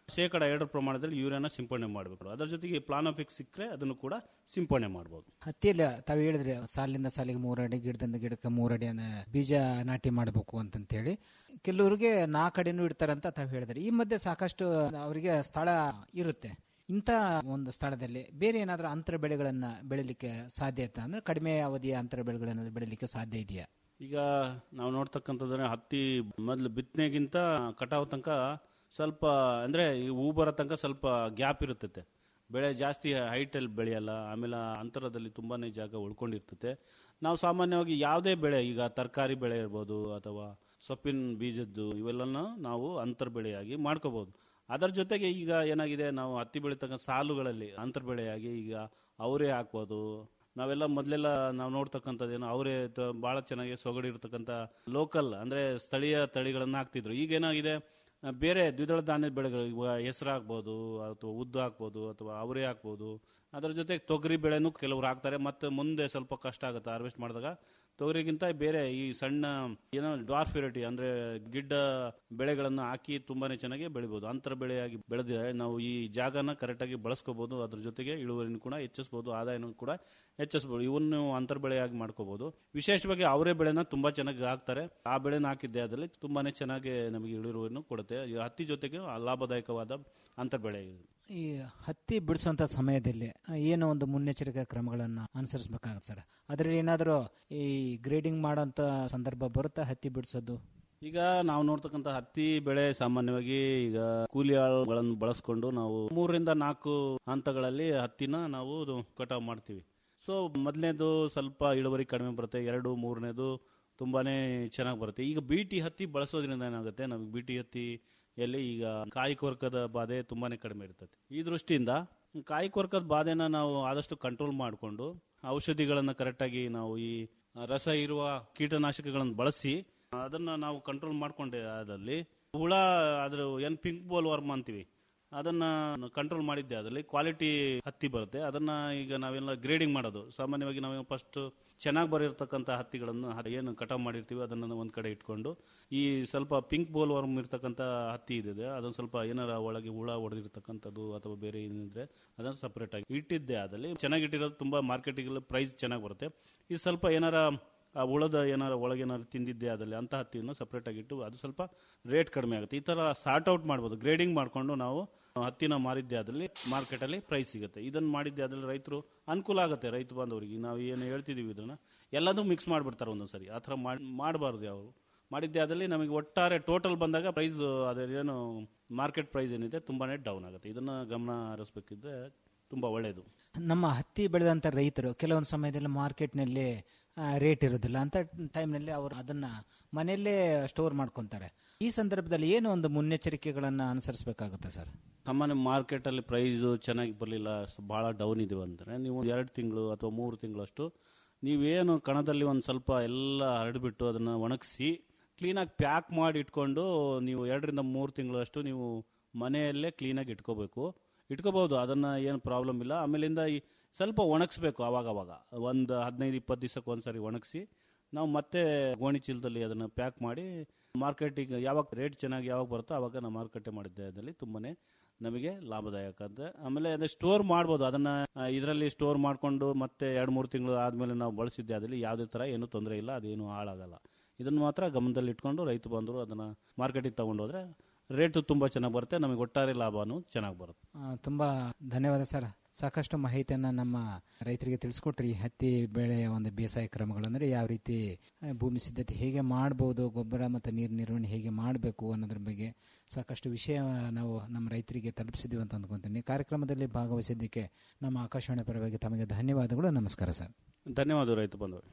ಶೇಕಡ ಎರಡರ ಪ್ರಮಾಣದಲ್ಲಿ ಯೂರಿಯಾನ ಸಿಂಪಡಣೆ ಮಾಡಬೇಕು ಅದರ ಜೊತೆಗೆ ಪ್ಲಾನೋಫಿಕ್ ಸಿಕ್ಕರೆ ಅದನ್ನು ಕೂಡ ಸಿಂಪಡಣೆ ಮಾಡಬಹುದು ಹತ್ತಿಯಲ್ಲಿ ತಾವು ಹೇಳಿದ್ರೆ ಸಾಲಿಂದ ಸಾಲಿಗೆ ಮೂರಡಿ ಗಿಡದಿಂದ ಗಿಡಕ್ಕೆ ಮೂರಡಿ ಬೀಜ ನಾಟಿ ಮಾಡಬೇಕು ಅಂತಂತೇಳಿ ಕೆಲವರಿಗೆ ನಾಲ್ಕು ಅಡಿನೂ ಇಡ್ತಾರೆ ಅಂತ ತಾವು ಹೇಳಿದ್ರೆ ಈ ಮಧ್ಯೆ ಸಾಕಷ್ಟು ಅವರಿಗೆ ಸ್ಥಳ ಇರುತ್ತೆ ಇಂಥ ಒಂದು ಸ್ಥಳದಲ್ಲಿ ಬೇರೆ ಏನಾದರೂ ಅಂತರ ಬೆಳೆಗಳನ್ನ ಬೆಳಿಲಿಕ್ಕೆ ಸಾಧ್ಯ ಇತ್ತ ಅಂದ್ರೆ ಕಡಿಮೆ ಅವಧಿಯ ಅಂತರ ಬೆಳೆಗಳನ್ನ ಬೆಳಿಲಿಕ್ಕೆ ಸಾಧ್ಯ ಇದೆಯಾ ಈಗ ನಾವು ನೋಡ್ತಕ್ಕಂಥದ್ರೆ ಹತ್ತಿ ಮೊದಲು ಬಿತ್ತನೆಗಿಂತ ಕಟಾವ್ ತನಕ ಸ್ವಲ್ಪ ಅಂದ್ರೆ ಈ ಹೂ ಬರೋ ತನಕ ಸ್ವಲ್ಪ ಗ್ಯಾಪ್ ಇರುತ್ತದೆ ಬೆಳೆ ಜಾಸ್ತಿ ಹೈಟಲ್ಲಿ ಬೆಳೆಯಲ್ಲ ಆಮೇಲೆ ಅಂತರದಲ್ಲಿ ತುಂಬಾನೇ ಜಾಗ ಉಳ್ಕೊಂಡಿರ್ತದೆ ನಾವು ಸಾಮಾನ್ಯವಾಗಿ ಯಾವುದೇ ಬೆಳೆ ಈಗ ತರಕಾರಿ ಬೆಳೆ ಇರ್ಬೋದು ಅಥವಾ ಸೊಪ್ಪಿನ ಬೀಜದ್ದು ಇವೆಲ್ಲನ ನಾವು ಅಂತರ್ ಬೆಳೆಯಾಗಿ ಮಾಡ್ಕೋಬಹುದು ಅದರ ಜೊತೆಗೆ ಈಗ ಏನಾಗಿದೆ ನಾವು ಹತ್ತಿ ಬೆಳೀತಕ್ಕಂಥ ಸಾಲುಗಳಲ್ಲಿ ಅಂತರ್ ಬೆಳೆಯಾಗಿ ಈಗ ಅವರೇ ಹಾಕ್ಬೋದು ನಾವೆಲ್ಲ ಮೊದಲೆಲ್ಲ ನಾವು ನೋಡ್ತಕ್ಕಂಥದ್ದೇನು ಅವರೇ ಬಹಳ ಚೆನ್ನಾಗಿ ಸೊಗಡಿರ್ತಕ್ಕಂಥ ಲೋಕಲ್ ಅಂದ್ರೆ ಸ್ಥಳೀಯ ತಳಿಗಳನ್ನ ಹಾಕ್ತಿದ್ರು ಈಗ ಏನಾಗಿದೆ ಆ, ಬೇರೆ ದ್ವಿದಳ ಧಾನ್ಯದ ಬೆಳೆಗಳು ಇವಾಗ ಹೆಸರು ಹಾಕ್ಬೋದು ಅಥವಾ ಉದ್ದು ಹಾಕ್ಬೋದು ಅಥವಾ ಅವರೇ ಹಾಕ್ಬೋದು ಅದರ ಜೊತೆಗೆ ತೊಗರಿ ಬೆಳೆನೂ ಕೆಲವರು ಹಾಕ್ತಾರೆ ಮತ್ತೆ ಮುಂದೆ ಸ್ವಲ್ಪ ಕಷ್ಟ ಆಗುತ್ತೆ ಹಾರ್ವೆಸ್ಟ್ ಮಾಡಿದಾಗ ತೊಗರಿಗಿಂತ ಬೇರೆ ಈ ಸಣ್ಣ ಏನೋ ಡ್ವಾರ್ಫ್ ವೆರೈಟಿ ಅಂದ್ರೆ ಗಿಡ್ಡ ಬೆಳೆಗಳನ್ನು ಹಾಕಿ ತುಂಬಾನೇ ಚೆನ್ನಾಗಿ ಬೆಳಿಬಹುದು ಅಂತರ ಬೆಳೆಯಾಗಿ ಬೆಳೆದಿದ್ರೆ ನಾವು ಈ ಜಾಗನ ಕರೆಕ್ಟಾಗಿ ಬಳಸ್ಕೋಬಹುದು ಅದ್ರ ಜೊತೆಗೆ ಇಳುವರಿನೂ ಕೂಡ ಹೆಚ್ಚಿಸಬಹುದು ಆದಾಯನೂ ಕೂಡ ಹೆಚ್ಚಿಸಬಹುದು ಇವನ್ನು ಅಂತರ ಬೆಳೆಯಾಗಿ ಮಾಡ್ಕೋಬಹುದು ವಿಶೇಷವಾಗಿ ಅವರೇ ಬೆಳೆನ ತುಂಬಾ ಚೆನ್ನಾಗಿ ಹಾಕ್ತಾರೆ ಆ ಬೆಳೆನ ಹಾಕಿದ್ದೆ ಅದರಲ್ಲಿ ತುಂಬಾನೇ ಚೆನ್ನಾಗಿ ನಮಗೆ ಇಳುವರಿಯನ್ನು ಕೊಡುತ್ತೆ ಈ ಹತ್ತಿ ಜೊತೆಗೆ ಲಾಭದಾಯಕವಾದ ಅಂತರ ಬೆಳೆ ಇದು ಈ ಹತ್ತಿ ಬಿಡಿಸುವಂತ ಸಮಯದಲ್ಲಿ ಆ, ಏನೋ ಒಂದು ಮುನ್ನೆಚ್ಚರಿಕೆ ಕ್ರಮಗಳನ್ನು ಅನುಸರಿಸಬೇಕಾಗತ್ತೆ ಸರ್ ಅದರಲ್ಲಿ ಏನಾದರೂ ಈ ಗ್ರೇಡಿಂಗ್ ಮಾಡೋಂಥ ಸಂದರ್ಭ ಬರುತ್ತಾ ಹತ್ತಿ ಬಿಡಿಸೋದು ಈಗ ನಾವು ನೋಡ್ತಕ್ಕಂಥ ಹತ್ತಿ ಬೆಳೆ ಸಾಮಾನ್ಯವಾಗಿ ಈಗ ಕೂಲಿ ಆಳುಗಳನ್ನು ಬಳಸ್ಕೊಂಡು ನಾವು ಮೂರರಿಂದ ನಾಲ್ಕು ಹಂತಗಳಲ್ಲಿ ಹತ್ತಿನ ನಾವು ಇದು ಕಟಾವು ಮಾಡ್ತೀವಿ ಸೊ ಮೊದಲನೇದು ಸ್ವಲ್ಪ ಇಳುವರಿ ಕಡಿಮೆ ಬರುತ್ತೆ ಎರಡು ಮೂರನೇದು ತುಂಬಾನೇ ಚೆನ್ನಾಗಿ ಬರುತ್ತೆ ಈಗ ಬಿಟಿ ಹತ್ತಿ ಬಳಸೋದ್ರಿಂದ ಏನಾಗುತ್ತೆ ನಮಗೆ ಬಿಟಿ ಹತ್ತಿಯಲ್ಲಿ ಈಗ ಕಾಯಿ ಕೊರಕದ ಬಾಧೆ ತುಂಬಾನೇ ಕಡಿಮೆ ಇರ್ತದೆ ಈ ದೃಷ್ಟಿಯಿಂದ ಕಾಯಿ ಕೊರಕದ ಬಾಧೆನ ನಾವು ಆದಷ್ಟು ಕಂಟ್ರೋಲ್ ಮಾಡಿಕೊಂಡು ಔಷಧಿಗಳನ್ನು ಕರೆಕ್ಟಾಗಿ ನಾವು ಈ ರಸ ಇರುವ ಕೀಟನಾಶಕಗಳನ್ನು ಬಳಸಿ ಅದನ್ನ ನಾವು ಕಂಟ್ರೋಲ್ ಮಾಡ್ಕೊಂಡೆ ಅದಲ್ಲಿ ಹುಳ ಅದ್ರ ಏನ್ ಪಿಂಕ್ ಬೋಲ್ ವರ್ಮ್ ಅಂತೀವಿ ಅದನ್ನ ಕಂಟ್ರೋಲ್ ಮಾಡಿದ್ದೆ ಅದರಲ್ಲಿ ಕ್ವಾಲಿಟಿ ಹತ್ತಿ ಬರುತ್ತೆ ಅದನ್ನ ಈಗ ನಾವೆಲ್ಲ ಗ್ರೇಡಿಂಗ್ ಮಾಡೋದು ಸಾಮಾನ್ಯವಾಗಿ ನಾವು ಫಸ್ಟ್ ಚೆನ್ನಾಗಿ ಬರಿರ್ತಕ್ಕಂಥ ಹತ್ತಿಗಳನ್ನು ಹ- ಏನು ಕಟಾವ್ ಮಾಡಿರ್ತೀವಿ ಅದನ್ನ ಒಂದ್ ಕಡೆ ಇಟ್ಕೊಂಡು ಈ ಸ್ವಲ್ಪ ಪಿಂಕ್ ಬೋಲ್ ವರ್ಮ್ ಇರ್ತಕ್ಕಂಥ ಹತ್ತಿ ಇದೆ ಅದನ್ನ ಸ್ವಲ್ಪ ಏನಾರ ಒಳಗೆ ಹುಳ ಹೊಡೆದಿರ್ತಕ್ಕಂಥದ್ದು ಅಥವಾ ಬೇರೆ ಏನಿದ್ರೆ ಅದನ್ನ ಸಪರೇಟ್ ಆಗಿ ಇಟ್ಟಿದ್ದೆ ಅದಲ್ಲಿ ಚೆನ್ನಾಗಿ ಇಟ್ಟಿರೋದು ತುಂಬಾ ಮಾರ್ಕೆಟಿಗೆ ಪ್ರೈಸ್ ಚೆನ್ನಾಗಿ ಬರುತ್ತೆ ಇದು ಸ್ವಲ್ಪ ಏನಾರ ಆ ಹುಳದ ಏನಾರ ಒಳಗೆ ಏನಾರು ತಿಂದಿದ್ದೆ ಅದಲ್ಲಿ ಅಂತ ಹತ್ತಿಯನ್ನು ಸಪ್ರೇಟ್ ಆಗಿ ಇಟ್ಟು ಅದು ಸ್ವಲ್ಪ ರೇಟ್ ಕಡಿಮೆ ಆಗುತ್ತೆ ಈ ತರ ಸಾರ್ಟ್ ಔಟ್ ಮಾಡ್ಬೋದು ಗ್ರೇಡಿಂಗ್ ಮಾಡ್ಕೊಂಡು ನಾವು ಹತ್ತಿನ ಮಾರಿದ್ದೆ ಅದ್ರಲ್ಲಿ ಮಾರ್ಕೆಟ್ ಅಲ್ಲಿ ಪ್ರೈಸ್ ಸಿಗುತ್ತೆ ಇದನ್ನ ಮಾಡಿದ್ದೆ ಅದ್ರಲ್ಲಿ ರೈತರು ಅನುಕೂಲ ಆಗುತ್ತೆ ರೈತ ಬಾಂಧವರಿಗೆ ನಾವು ಏನು ಹೇಳ್ತಿದೀವಿ ಇದನ್ನ ಎಲ್ಲದೂ ಮಿಕ್ಸ್ ಮಾಡ್ಬಿಡ್ತಾರೆ ಒಂದೊಂದ್ಸರಿ ಆ ಥರ ಮಾಡಬಾರ್ದು ಯಾವ ಮಾಡಿದ್ದೆ ಅದಲ್ಲಿ ನಮಗೆ ಒಟ್ಟಾರೆ ಟೋಟಲ್ ಬಂದಾಗ ಪ್ರೈಸ್ ಅದೇನು ಮಾರ್ಕೆಟ್ ಪ್ರೈಸ್ ಏನಿದೆ ತುಂಬಾನೇ ಡೌನ್ ಆಗುತ್ತೆ ಇದನ್ನ ಗಮನ ಹರಿಸ್ಬೇಕಿದ್ರೆ ತುಂಬಾ ಒಳ್ಳೆಯದು ನಮ್ಮ ಹತ್ತಿ ಬೆಳೆದಂಥ ರೈತರು ಕೆಲವೊಂದು ಸಮಯದಲ್ಲಿ ಮಾರ್ಕೆಟ್ನಲ್ಲಿ ರೇಟ್ ಇರೋದಿಲ್ಲ ಅಂತ ಟೈಮ್ನಲ್ಲಿ ಅವರು ಅದನ್ನ ಮನೆಯಲ್ಲೇ ಸ್ಟೋರ್ ಮಾಡ್ಕೊಂತಾರೆ ಈ ಸಂದರ್ಭದಲ್ಲಿ ಏನು ಒಂದು ಮುನ್ನೆಚ್ಚರಿಕೆಗಳನ್ನು ಅನುಸರಿಸಬೇಕಾಗುತ್ತೆ ಸರ್ ಸಾಮಾನ್ಯ ಮಾರ್ಕೆಟ್ ಅಲ್ಲಿ ಪ್ರೈಸ್ ಚೆನ್ನಾಗಿ ಬರಲಿಲ್ಲ ಬಹಳ ಡೌನ್ ಇದೆ ಅಂದ್ರೆ ನೀವು ಎರಡು ತಿಂಗಳು ಅಥವಾ ಮೂರು ತಿಂಗಳಷ್ಟು ನೀವೇನು ಕಣದಲ್ಲಿ ಒಂದು ಸ್ವಲ್ಪ ಎಲ್ಲ ಹರಡ್ಬಿಟ್ಟು ಅದನ್ನ ಒಣಗಿಸಿ ಕ್ಲೀನಾಗಿ ಪ್ಯಾಕ್ ಮಾಡಿ ಇಟ್ಕೊಂಡು ನೀವು ಎರಡರಿಂದ ಮೂರು ತಿಂಗಳಷ್ಟು ನೀವು ಮನೆಯಲ್ಲೇ ಕ್ಲೀನಾಗಿ ಇಟ್ಕೋಬೇಕು ಇಟ್ಕೋಬಹುದು ಅದನ್ನ ಏನು ಪ್ರಾಬ್ಲಮ್ ಇಲ್ಲ ಆಮೇಲಿಂದ ಈ ಸ್ವಲ್ಪ ಒಣಗಿಸ್ಬೇಕು ಅವಾಗವಾಗ ಒಂದು ಹದಿನೈದು ಇಪ್ಪತ್ತು ದಿವಸಕ್ಕೆ ಒಂದ್ಸರಿ ಒಣಗಿಸಿ ನಾವು ಮತ್ತೆ ಗೋಣಿ ಚೀಲದಲ್ಲಿ ಅದನ್ನ ಪ್ಯಾಕ್ ಮಾಡಿ ಮಾರ್ಕೆಟಿಗೆ ಯಾವಾಗ ರೇಟ್ ಚೆನ್ನಾಗಿ ಯಾವಾಗ ಬರುತ್ತೋ ಅವಾಗ ನಾವು ಮಾರುಕಟ್ಟೆ ಮಾಡಿದ್ದೆ ಅದರಲ್ಲಿ ತುಂಬಾನೇ ನಮಗೆ ಲಾಭದಾಯಕ ಅಂತ ಆಮೇಲೆ ಅದೇ ಸ್ಟೋರ್ ಮಾಡ್ಬೋದು ಅದನ್ನ ಇದರಲ್ಲಿ ಸ್ಟೋರ್ ಮಾಡ್ಕೊಂಡು ಮತ್ತೆ ಎರಡು ಮೂರು ತಿಂಗಳು ಆದ್ಮೇಲೆ ನಾವು ಬಳಸಿದ್ದೆ ಅದರಲ್ಲಿ ಯಾವುದೇ ತರ ಏನು ತೊಂದರೆ ಇಲ್ಲ ಅದೇನು ಹಾಳಾಗಲ್ಲ ಇದನ್ನು ಮಾತ್ರ ಗಮನದಲ್ಲಿ ಇಟ್ಕೊಂಡು ರೈತ ಬಂದರು ಅದನ್ನ ಮಾರ್ಕೆಟಿಗೆ ತಗೊಂಡು ಹೋದ್ರೆ ರೇಟು ತುಂಬಾ ಚೆನ್ನಾಗಿ ಬರುತ್ತೆ ನಮಗೆ ಒಟ್ಟಾರೆ ಲಾಭನೂ ಚೆನ್ನಾಗಿ ಬರುತ್ತೆ ಆ, ತುಂಬಾ ಧನ್ಯವಾದ ಸರ್ ಸಾಕಷ್ಟು ಮಾಹಿತಿಯನ್ನ ನಮ್ಮ ರೈತರಿಗೆ ತಿಳಿಸ್ಕೊಟ್ರಿ ಈ ಹತ್ತಿ ಬೆಳೆಯ ಒಂದು ಬೇಸಾಯ ಕ್ರಮಗಳು ಅಂದ್ರೆ ಯಾವ ರೀತಿ ಆ, ಭೂಮಿ ಸಿದ್ಧತೆ ಹೇಗೆ ಮಾಡ್ಬೋದು ಗೊಬ್ಬರ ಮತ್ತು ನೀರು ನಿರ್ವಹಣೆ ಹೇಗೆ ಮಾಡಬೇಕು ಅನ್ನೋದ್ರ ಬಗ್ಗೆ ಸಾಕಷ್ಟು ವಿಷಯ ನಾವು ನಮ್ಮ ರೈತರಿಗೆ ತಲುಪಿಸಿದ್ದೀವಿ ಅಂತ ಅಂದ್ಕೊಂತೀನಿ ಕಾರ್ಯಕ್ರಮದಲ್ಲಿ ಭಾಗವಹಿಸಿದ್ದಕ್ಕೆ ನಮ್ಮ ಆಕಾಶವಾಣಿ ಪರವಾಗಿ ತಮಗೆ ಧನ್ಯವಾದಗಳು ನಮಸ್ಕಾರ ಸರ್ ಧನ್ಯವಾದ ರೈತ ಬಂದವರು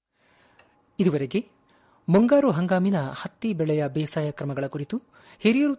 ಇದುವರೆಗೆ ಮುಂಗಾರು ಹಂಗಾಮಿನ ಹತ್ತಿ ಬೆಳೆಯ ಬೇಸಾಯ ಕ್ರಮಗಳ ಕುರಿತು ಹಿರಿಯೂರು